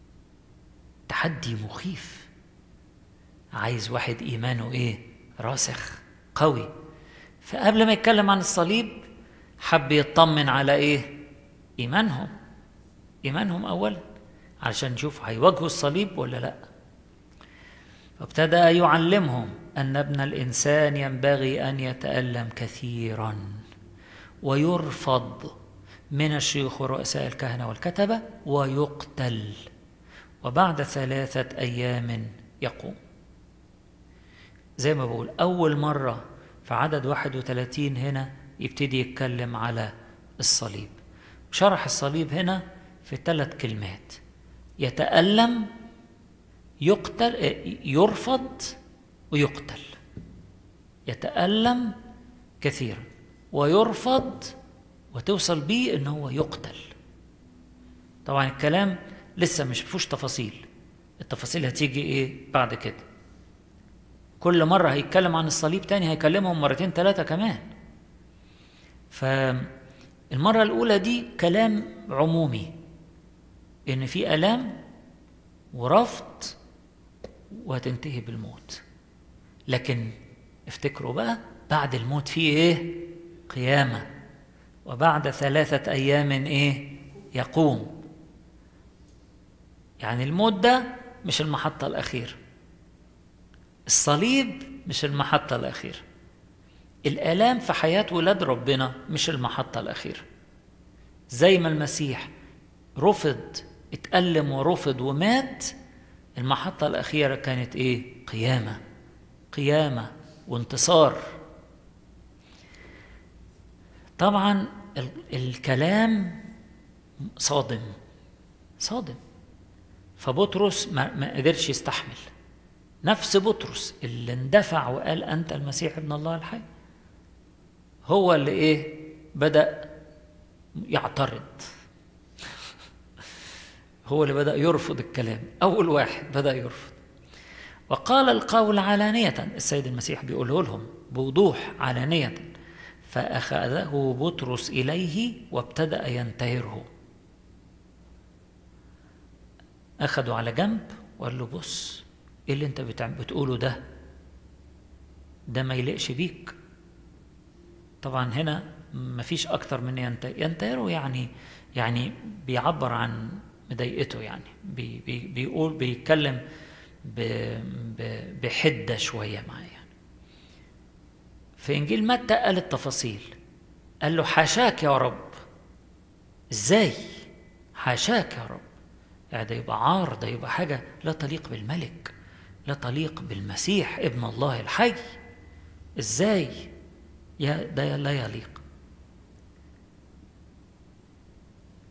تحدي مخيف عايز واحد إيمانه إيه؟ راسخ قوي فقبل ما يتكلم عن الصليب حب يطمن على إيه؟ إيمانهم إيمانهم أولا علشان نشوف هيواجهوا الصليب ولا لأ فابتدأ يعلمهم أن ابن الإنسان ينبغي أن يتألم كثيرا ويرفض من الشيوخ ورؤساء الكهنة والكتبة ويقتل وبعد ثلاثة أيام يقوم زي ما بقول أول مرة في عدد 31 هنا يبتدي يتكلم على الصليب شرح الصليب هنا في ثلاث كلمات يتألم يقتل يرفض ويقتل يتألم كثيرا ويرفض وتوصل بيه ان هو يقتل طبعا الكلام لسه مش فيهوش تفاصيل التفاصيل هتيجي ايه بعد كده كل مرة هيتكلم عن الصليب تاني هيكلمهم مرتين ثلاثة كمان فالمرة الأولى دي كلام عمومي إن في آلام ورفض وهتنتهي بالموت لكن افتكروا بقى بعد الموت في ايه قيامة وبعد ثلاثة أيام ايه يقوم يعني الموت ده مش المحطة الأخيرة الصليب مش المحطة الأخيرة الآلام في حياة ولاد ربنا مش المحطة الأخيرة زي ما المسيح رفض اتألم ورفض ومات المحطة الأخيرة كانت إيه؟ قيامة قيامة وانتصار طبعا الكلام صادم صادم فبطرس ما, ما قدرش يستحمل نفس بطرس اللي اندفع وقال أنت المسيح ابن الله الحي هو اللي إيه بدأ يعترض هو اللي بدأ يرفض الكلام أول واحد بدأ يرفض وقال القول علانية السيد المسيح بيقوله لهم بوضوح علانية فأخذه بطرس إليه وابتدأ ينتهره أخده على جنب وقال له بص إيه اللي أنت بتقوله ده ده ما يليقش بيك طبعا هنا مفيش أكتر من ينتهره يعني يعني بيعبر عن مضايقته يعني بي بي بيقول بيتكلم بحدة شوية معاه يعني في إنجيل متى قال التفاصيل قال له حاشاك يا رب إزاي حاشاك يا رب يعني ده يبقى عار ده يبقى حاجة لا تليق بالملك لا تليق بالمسيح ابن الله الحي إزاي يا ده لا يليق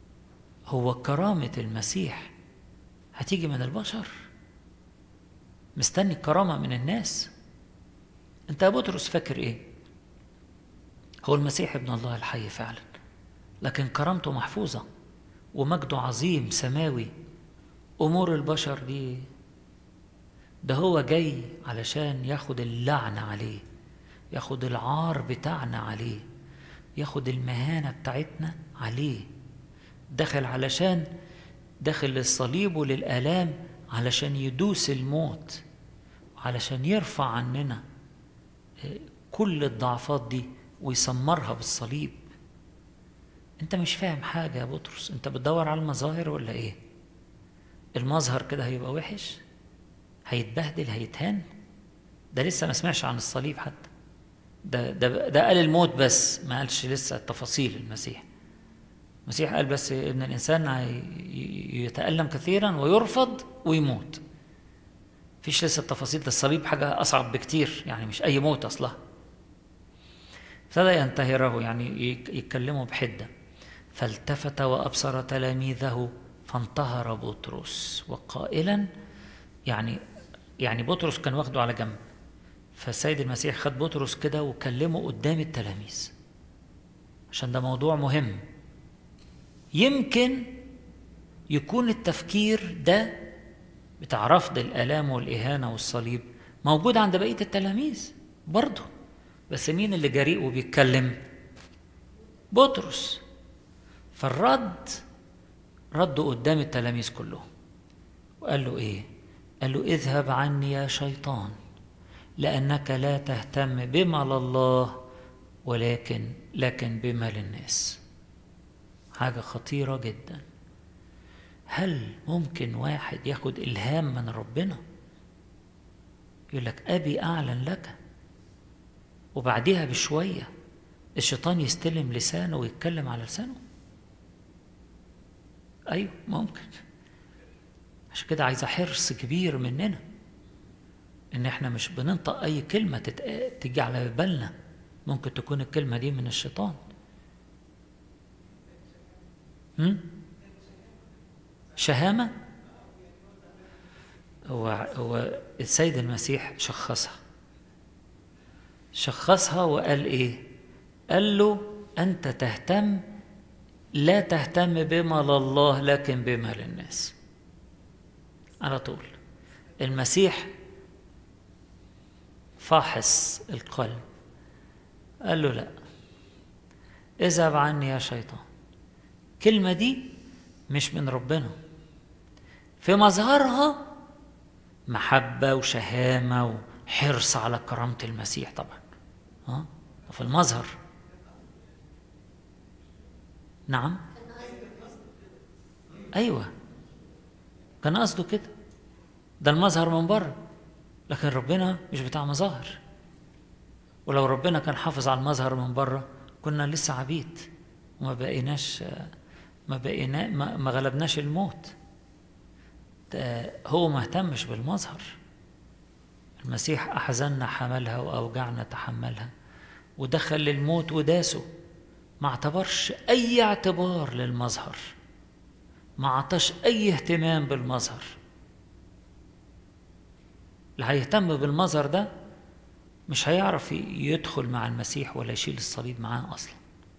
هو كرامة المسيح هتيجي من البشر مستني الكرامة من الناس انت يا بطرس فاكر ايه هو المسيح ابن الله الحي فعلا لكن كرامته محفوظة ومجده عظيم سماوي أمور البشر دي ده هو جاي علشان ياخد اللعنة عليه ياخد العار بتاعنا عليه ياخد المهانة بتاعتنا عليه دخل علشان دخل للصليب وللآلام علشان يدوس الموت علشان يرفع عننا كل الضعفات دي ويسمرها بالصليب انت مش فاهم حاجة يا بطرس انت بتدور على المظاهر ولا ايه المظهر كده هيبقى وحش هيتبهدل هيتهان ده لسه ما سمعش عن الصليب حتى ده ده ده قال الموت بس ما قالش لسه التفاصيل المسيح المسيح قال بس ابن الانسان يتالم كثيرا ويرفض ويموت فيش لسه التفاصيل ده الصليب حاجه اصعب بكتير يعني مش اي موت اصلها ابتدى ينتهره يعني يتكلموا بحده فالتفت وابصر تلاميذه فانتهر بطرس وقائلا يعني يعني بطرس كان واخده على جنب فالسيد المسيح خد بطرس كده وكلمه قدام التلاميذ عشان ده موضوع مهم يمكن يكون التفكير ده بتاع رفض الآلام والإهانة والصليب موجود عند بقية التلاميذ برضه بس مين اللي جريء وبيتكلم بطرس فالرد رده قدام التلاميذ كلهم وقال له ايه قال له اذهب عني يا شيطان لانك لا تهتم بما لله ولكن لكن بما للناس حاجه خطيره جدا هل ممكن واحد ياخد الهام من ربنا يقول لك ابي اعلن لك وبعديها بشويه الشيطان يستلم لسانه ويتكلم على لسانه ايوه ممكن عشان كده عايزه حرص كبير مننا ان احنا مش بننطق اي كلمه تيجي على بالنا ممكن تكون الكلمه دي من الشيطان هم؟ شهامه هو هو السيد المسيح شخصها شخصها وقال ايه قال له انت تهتم لا تهتم بما لله لكن بما للناس على طول المسيح فاحص القلب قال له لا اذهب عني يا شيطان الكلمة دي مش من ربنا في مظهرها محبة وشهامة وحرص على كرامة المسيح طبعا ها في المظهر نعم ايوه كان قصده كده ده المظهر من بره لكن ربنا مش بتاع مظاهر ولو ربنا كان حافظ على المظهر من بره كنا لسه عبيد وما بقيناش ما بقينا ما, ما غلبناش الموت هو ما اهتمش بالمظهر المسيح أحزننا حملها وأوجعنا تحملها ودخل للموت وداسه ما اعتبرش أي اعتبار للمظهر ما عطاش أي اهتمام بالمظهر اللي هيهتم بالمظهر ده مش هيعرف يدخل مع المسيح ولا يشيل الصليب معاه أصلا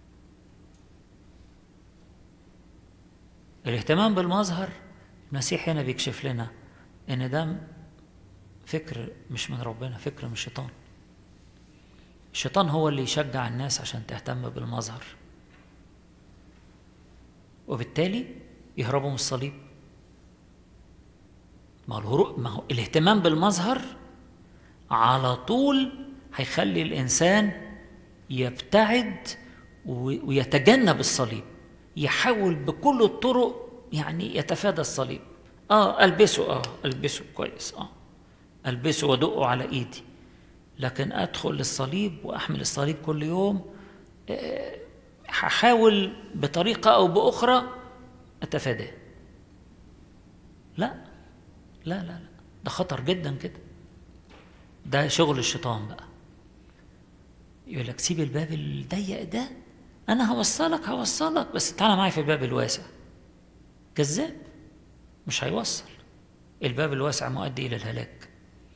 الاهتمام بالمظهر المسيح هنا بيكشف لنا ان ده فكر مش من ربنا فكر من الشيطان الشيطان هو اللي يشجع الناس عشان تهتم بالمظهر وبالتالي يهربوا من الصليب ما هو الهروب ما هو الاهتمام بالمظهر على طول هيخلي الانسان يبتعد ويتجنب الصليب يحاول بكل الطرق يعني يتفادى الصليب اه البسه اه البسه كويس اه البسه وادقه على ايدي لكن ادخل للصليب واحمل الصليب كل يوم هحاول بطريقه او باخرى اتفاداه لا لا لا لا ده خطر جدا كده ده شغل الشيطان بقى يقول لك سيب الباب الضيق ده انا هوصلك هوصلك بس تعالى معايا في الباب الواسع كذاب مش هيوصل الباب الواسع مؤدي الى الهلاك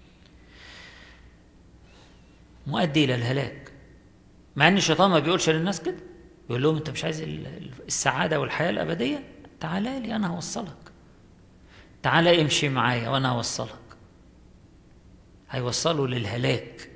مؤدي الى الهلاك مع ان الشيطان ما بيقولش للناس كده يقول لهم انت مش عايز السعاده والحياه الابديه تعالى لي انا هوصلك تعالى امشي معايا وانا هوصلك هيوصله للهلاك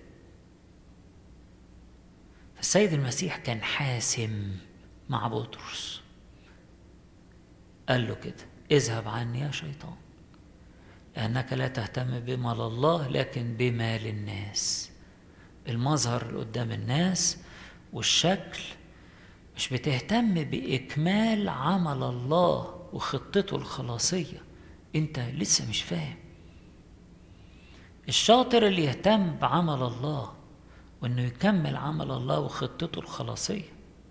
فالسيد المسيح كان حاسم مع بطرس قال له كده اذهب عني يا شيطان لأنك لا تهتم بمال الله لكن بمال الناس المظهر اللي قدام الناس والشكل مش بتهتم بإكمال عمل الله وخطته الخلاصية أنت لسه مش فاهم الشاطر اللي يهتم بعمل الله وانه يكمل عمل الله وخطته الخلاصيه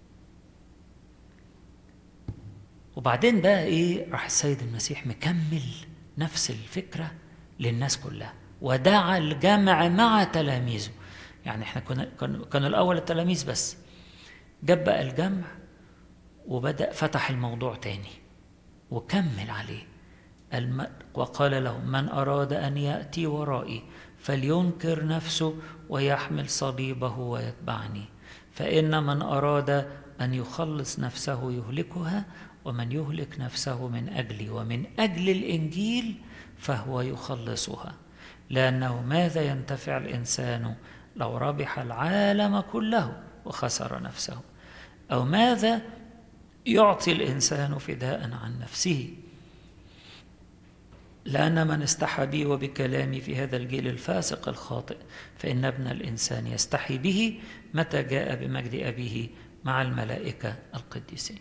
وبعدين بقى ايه راح السيد المسيح مكمل نفس الفكره للناس كلها ودعا الجمع مع تلاميذه يعني احنا كنا كانوا الاول التلاميذ بس جاب بقى الجمع وبدا فتح الموضوع تاني وكمل عليه وقال لهم من اراد ان ياتي ورائي فلينكر نفسه ويحمل صليبه ويتبعني فان من اراد ان يخلص نفسه يهلكها ومن يهلك نفسه من اجلي ومن اجل الانجيل فهو يخلصها لانه ماذا ينتفع الانسان لو ربح العالم كله وخسر نفسه او ماذا يعطي الانسان فداء عن نفسه لأن من استحى بي وبكلامي في هذا الجيل الفاسق الخاطئ فإن ابن الإنسان يستحي به متى جاء بمجد أبيه مع الملائكة القديسين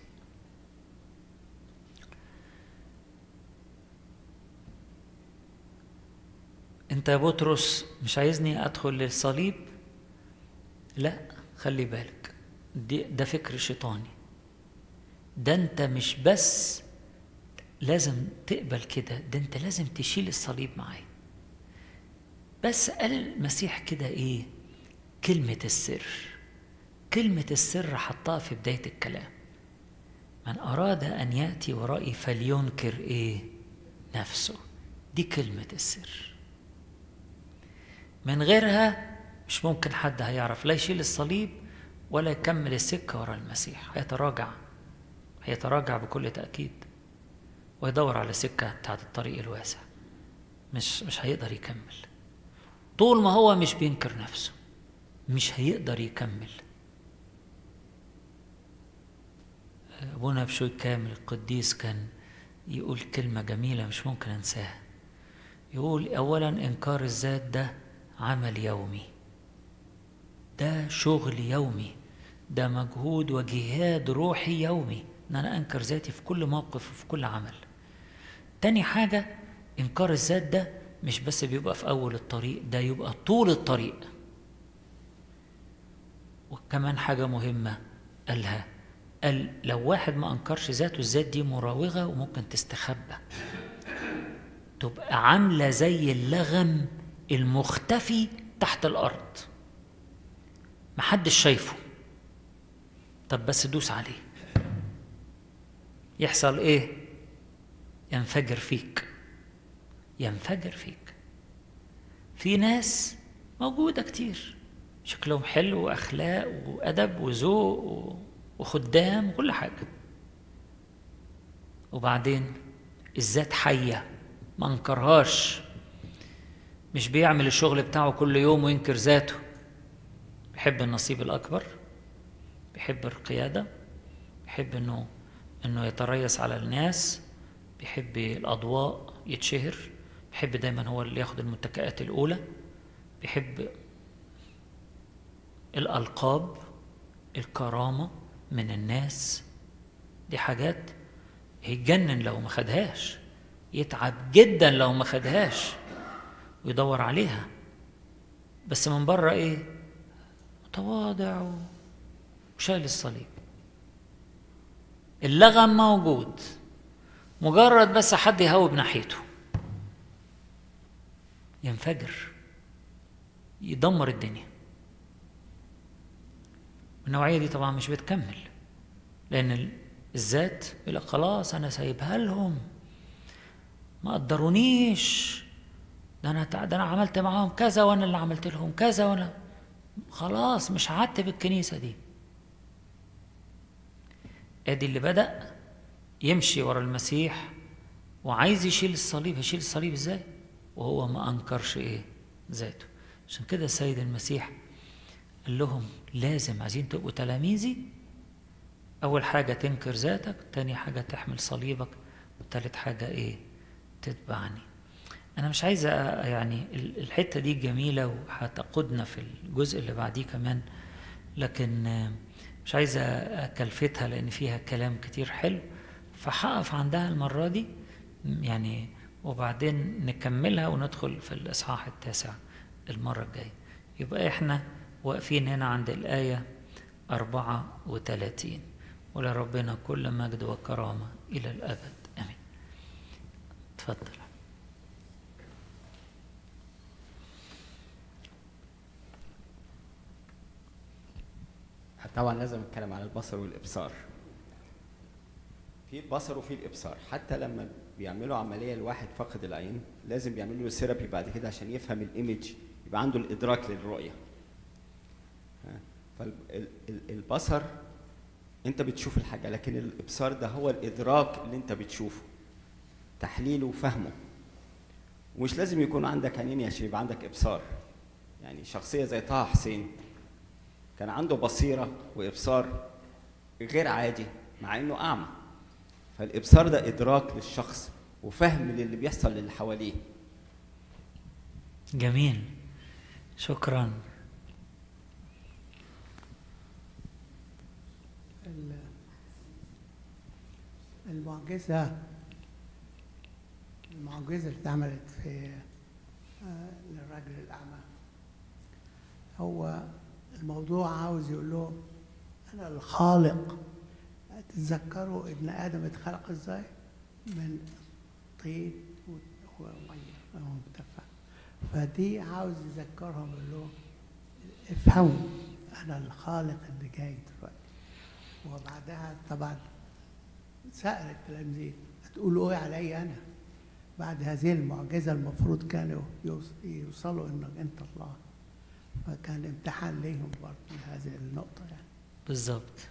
انت يا بطرس مش عايزني ادخل للصليب لا خلي بالك دي ده فكر شيطاني ده انت مش بس لازم تقبل كده ده انت لازم تشيل الصليب معايا بس قال المسيح كده ايه كلمة السر كلمة السر حطها في بداية الكلام من أراد أن يأتي ورائي فلينكر إيه نفسه دي كلمة السر من غيرها مش ممكن حد هيعرف لا يشيل الصليب ولا يكمل السكة ورا المسيح هيتراجع هيتراجع بكل تأكيد ويدور على سكة بتاعت الطريق الواسع مش مش هيقدر يكمل طول ما هو مش بينكر نفسه مش هيقدر يكمل أبونا بشوي كامل القديس كان يقول كلمة جميلة مش ممكن أنساها يقول أولا إنكار الذات ده عمل يومي ده شغل يومي ده مجهود وجهاد روحي يومي ان انا انكر ذاتي في كل موقف وفي كل عمل تاني حاجة انكار الذات ده مش بس بيبقى في اول الطريق ده يبقى طول الطريق وكمان حاجة مهمة قالها قال لو واحد ما انكرش ذاته الذات دي مراوغة وممكن تستخبى تبقى عاملة زي اللغم المختفي تحت الأرض محدش شايفه طب بس دوس عليه يحصل ايه ينفجر فيك ينفجر فيك في ناس موجودة كتير شكلهم حلو وأخلاق وأدب وذوق وخدام وكل حاجة وبعدين الذات حية ما انكرهاش مش بيعمل الشغل بتاعه كل يوم وينكر ذاته بيحب النصيب الأكبر بيحب القيادة بيحب إنه إنه يتريث على الناس بيحب الأضواء يتشهر بيحب دايما هو اللي ياخد المتكئات الأولى بيحب الألقاب الكرامة من الناس دي حاجات هيتجنن لو ما خدهاش يتعب جدا لو ما خدهاش ويدور عليها بس من بره ايه متواضع وشايل الصليب اللغم موجود مجرد بس حد يهوب ناحيته ينفجر يدمر الدنيا النوعية دي طبعا مش بتكمل لأن الذات يقول لك خلاص أنا سايبها لهم ما قدرونيش ده أنا ده أنا عملت معاهم كذا وأنا اللي عملت لهم كذا وأنا خلاص مش هعتب الكنيسة دي ادي اللي بدأ يمشي ورا المسيح وعايز يشيل الصليب هيشيل الصليب ازاي وهو ما انكرش ايه ذاته عشان كده السيد المسيح قال لهم لازم عايزين تبقوا تلاميذي اول حاجه تنكر ذاتك تاني حاجه تحمل صليبك وتالت حاجه ايه تتبعني انا مش عايز يعني الحته دي جميله وهتقودنا في الجزء اللي بعديه كمان لكن مش عايز اكلفتها لان فيها كلام كتير حلو فهقف عندها المره دي يعني وبعدين نكملها وندخل في الاصحاح التاسع المره الجايه يبقى احنا واقفين هنا عند الايه 34 ولربنا كل مجد وكرامه الى الابد امين تفضل طبعا لازم نتكلم عن البصر والابصار في البصر وفي الابصار حتى لما بيعملوا عمليه لواحد فاقد العين لازم بيعملوا له ثيرابي بعد كده عشان يفهم الايمج يبقى عنده الادراك للرؤيه فالبصر انت بتشوف الحاجه لكن الابصار ده هو الادراك اللي انت بتشوفه تحليله وفهمه ومش لازم يكون عندك عينين عشان يبقى عندك ابصار يعني شخصيه زي طه حسين كان عنده بصيره وابصار غير عادي مع انه اعمى فالابصار ده ادراك للشخص وفهم للي بيحصل للي حواليه جميل شكرا المعجزة المعجزة اللي اتعملت في للراجل الأعمى هو الموضوع عاوز يقول له أنا الخالق تتذكروا ابن آدم اتخلق ازاي؟ من طين ومية ومتفق فدي عاوز يذكرهم يقول لهم افهموا أنا الخالق اللي جاي دلوقتي وبعدها طبعا سأل التلاميذ هتقولوا ايه علي انا بعد هذه المعجزة المفروض كانوا يوصلوا انك انت الله فكان امتحان ليهم برضه هذه النقطة يعني بالظبط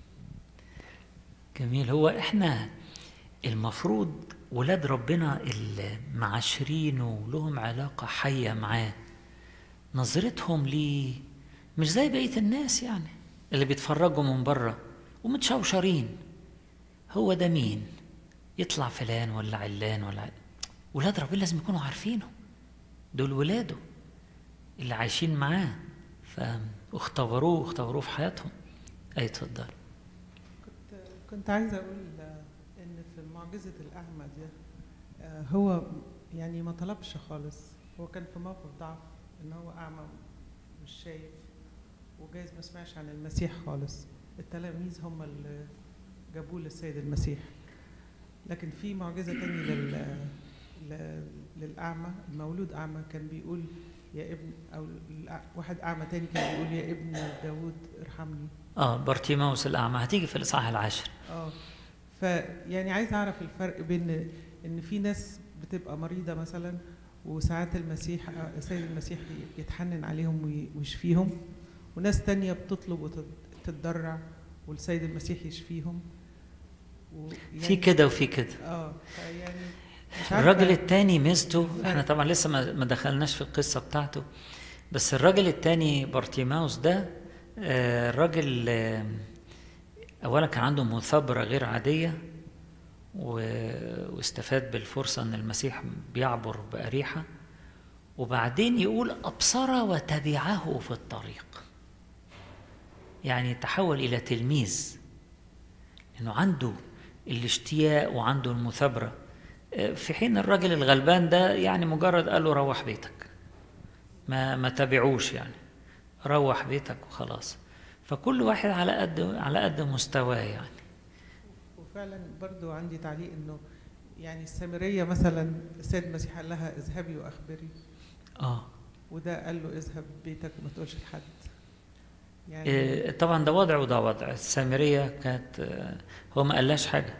جميل هو احنا المفروض ولاد ربنا اللي معاشرينه ولهم علاقة حية معاه نظرتهم ليه مش زي بقية الناس يعني اللي بيتفرجوا من بره ومتشوشرين هو ده مين يطلع فلان ولا علان ولا ولاد ربنا لازم يكونوا عارفينه دول ولاده اللي عايشين معاه فاختبروه واختبروه في حياتهم اي اتفضل كنت كنت عايزه اقول ان في معجزه الاعمى دي هو يعني ما طلبش خالص هو كان في موقف ضعف ان هو اعمى مش شايف وجايز ما سمعش عن المسيح خالص التلاميذ هم اللي جابوه للسيد المسيح لكن في معجزة تانية لل... للأعمى المولود أعمى كان بيقول يا ابن أو واحد أعمى تاني كان بيقول يا ابن داود ارحمني اه بارتيماوس الأعمى هتيجي في الإصحاح العاشر اه فيعني عايز أعرف الفرق بين إن في ناس بتبقى مريضة مثلا وساعات المسيح السيد المسيح يتحنن عليهم ويشفيهم وناس تانية بتطلب وتتضرع والسيد المسيح يشفيهم يعني في كده وفي كده اه يعني الراجل التاني ميزته احنا طبعا لسه ما دخلناش في القصه بتاعته بس الراجل التاني بارتيماوس ده آه الراجل آه اولا كان عنده مثابره غير عاديه واستفاد بالفرصه ان المسيح بيعبر باريحه وبعدين يقول ابصر وتبعه في الطريق يعني تحول الى تلميذ انه عنده الاشتياق وعنده المثابره في حين الراجل الغلبان ده يعني مجرد قال له روح بيتك ما ما تابعوش يعني روح بيتك وخلاص فكل واحد على قد على قد مستواه يعني وفعلا برضو عندي تعليق انه يعني السامريه مثلا السيد المسيح قال لها اذهبي واخبري اه وده قال له اذهب بيتك وما تقولش لحد يعني إيه طبعا ده وضع وده وضع السامريه كانت آه هو ما قالهاش حاجه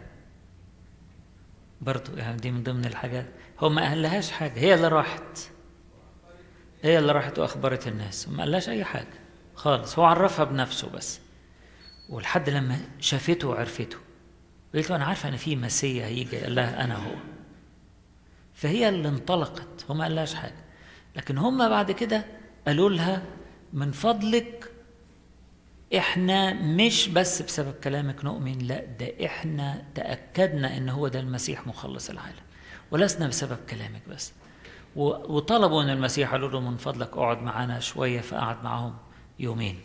برضو يعني دي من ضمن الحاجات هو ما قالهاش حاجه هي اللي راحت هي اللي راحت واخبرت الناس وما قالهاش اي حاجه خالص هو عرفها بنفسه بس ولحد لما شافته وعرفته قلت له انا عارفه ان في مسيا هيجي قال لها انا هو فهي اللي انطلقت هو ما قالهاش حاجه لكن هم بعد كده قالوا لها من فضلك احنا مش بس بسبب كلامك نؤمن لا ده احنا تاكدنا ان هو ده المسيح مخلص العالم ولسنا بسبب كلامك بس و- وطلبوا ان المسيح قالوا له من فضلك اقعد معانا شويه فقعد معاهم يومين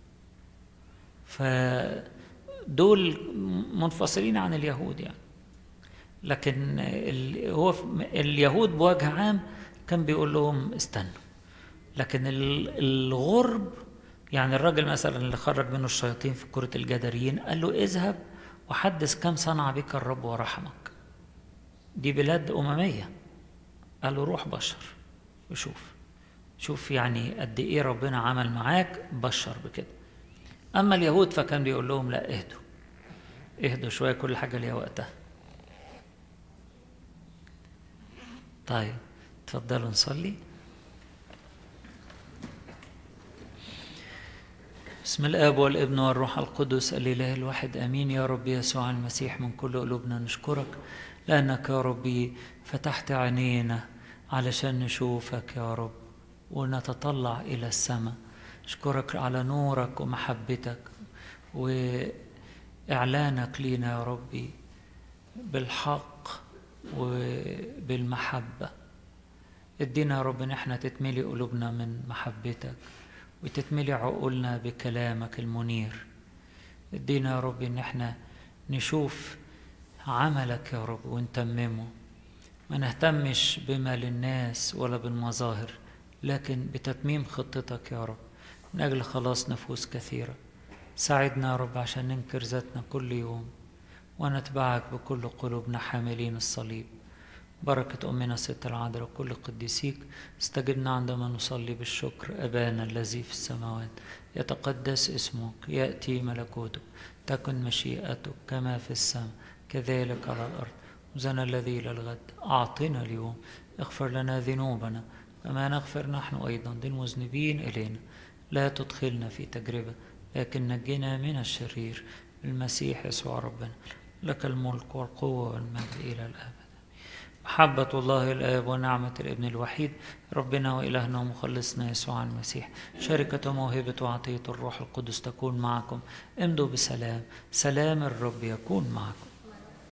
فدول منفصلين عن اليهود يعني لكن ال- هو في- اليهود بوجه عام كان بيقول لهم استنوا لكن ال- الغرب يعني الراجل مثلا اللي خرج منه الشياطين في كرة الجدريين قال له اذهب وحدث كم صنع بك الرب ورحمك دي بلاد أممية قال له روح بشر وشوف شوف يعني قد ايه ربنا عمل معاك بشر بكده اما اليهود فكان بيقول لهم لا اهدوا اهدوا شويه كل حاجه ليها وقتها طيب اتفضلوا نصلي بسم الاب والابن والروح القدس الاله الواحد امين يا رب يسوع المسيح من كل قلوبنا نشكرك لانك يا ربي فتحت عينينا علشان نشوفك يا رب ونتطلع الى السماء اشكرك على نورك ومحبتك واعلانك لينا يا ربي بالحق وبالمحبه ادينا يا رب ان احنا تتملي قلوبنا من محبتك وتتملي عقولنا بكلامك المنير ادينا يا رب ان احنا نشوف عملك يا رب ونتممه ما نهتمش بما للناس ولا بالمظاهر لكن بتتميم خطتك يا رب من أجل خلاص نفوس كثيرة ساعدنا يا رب عشان ننكر ذاتنا كل يوم ونتبعك بكل قلوبنا حاملين الصليب بركة أمنا ست العذراء وكل قديسيك استجبنا عندما نصلي بالشكر أبانا الذي في السماوات يتقدس اسمك يأتي ملكوتك تكن مشيئتك كما في السماء كذلك على الأرض وزنا الذي إلى الغد أعطنا اليوم اغفر لنا ذنوبنا كما نغفر نحن أيضا للمذنبين إلينا لا تدخلنا في تجربة لكن نجنا من الشرير المسيح يسوع ربنا لك الملك والقوة والمجد إلى الأبد محبة الله الآب ونعمة الابن الوحيد ربنا وإلهنا ومخلصنا يسوع المسيح شركة موهبة وعطية الروح القدس تكون معكم امضوا بسلام سلام الرب يكون معكم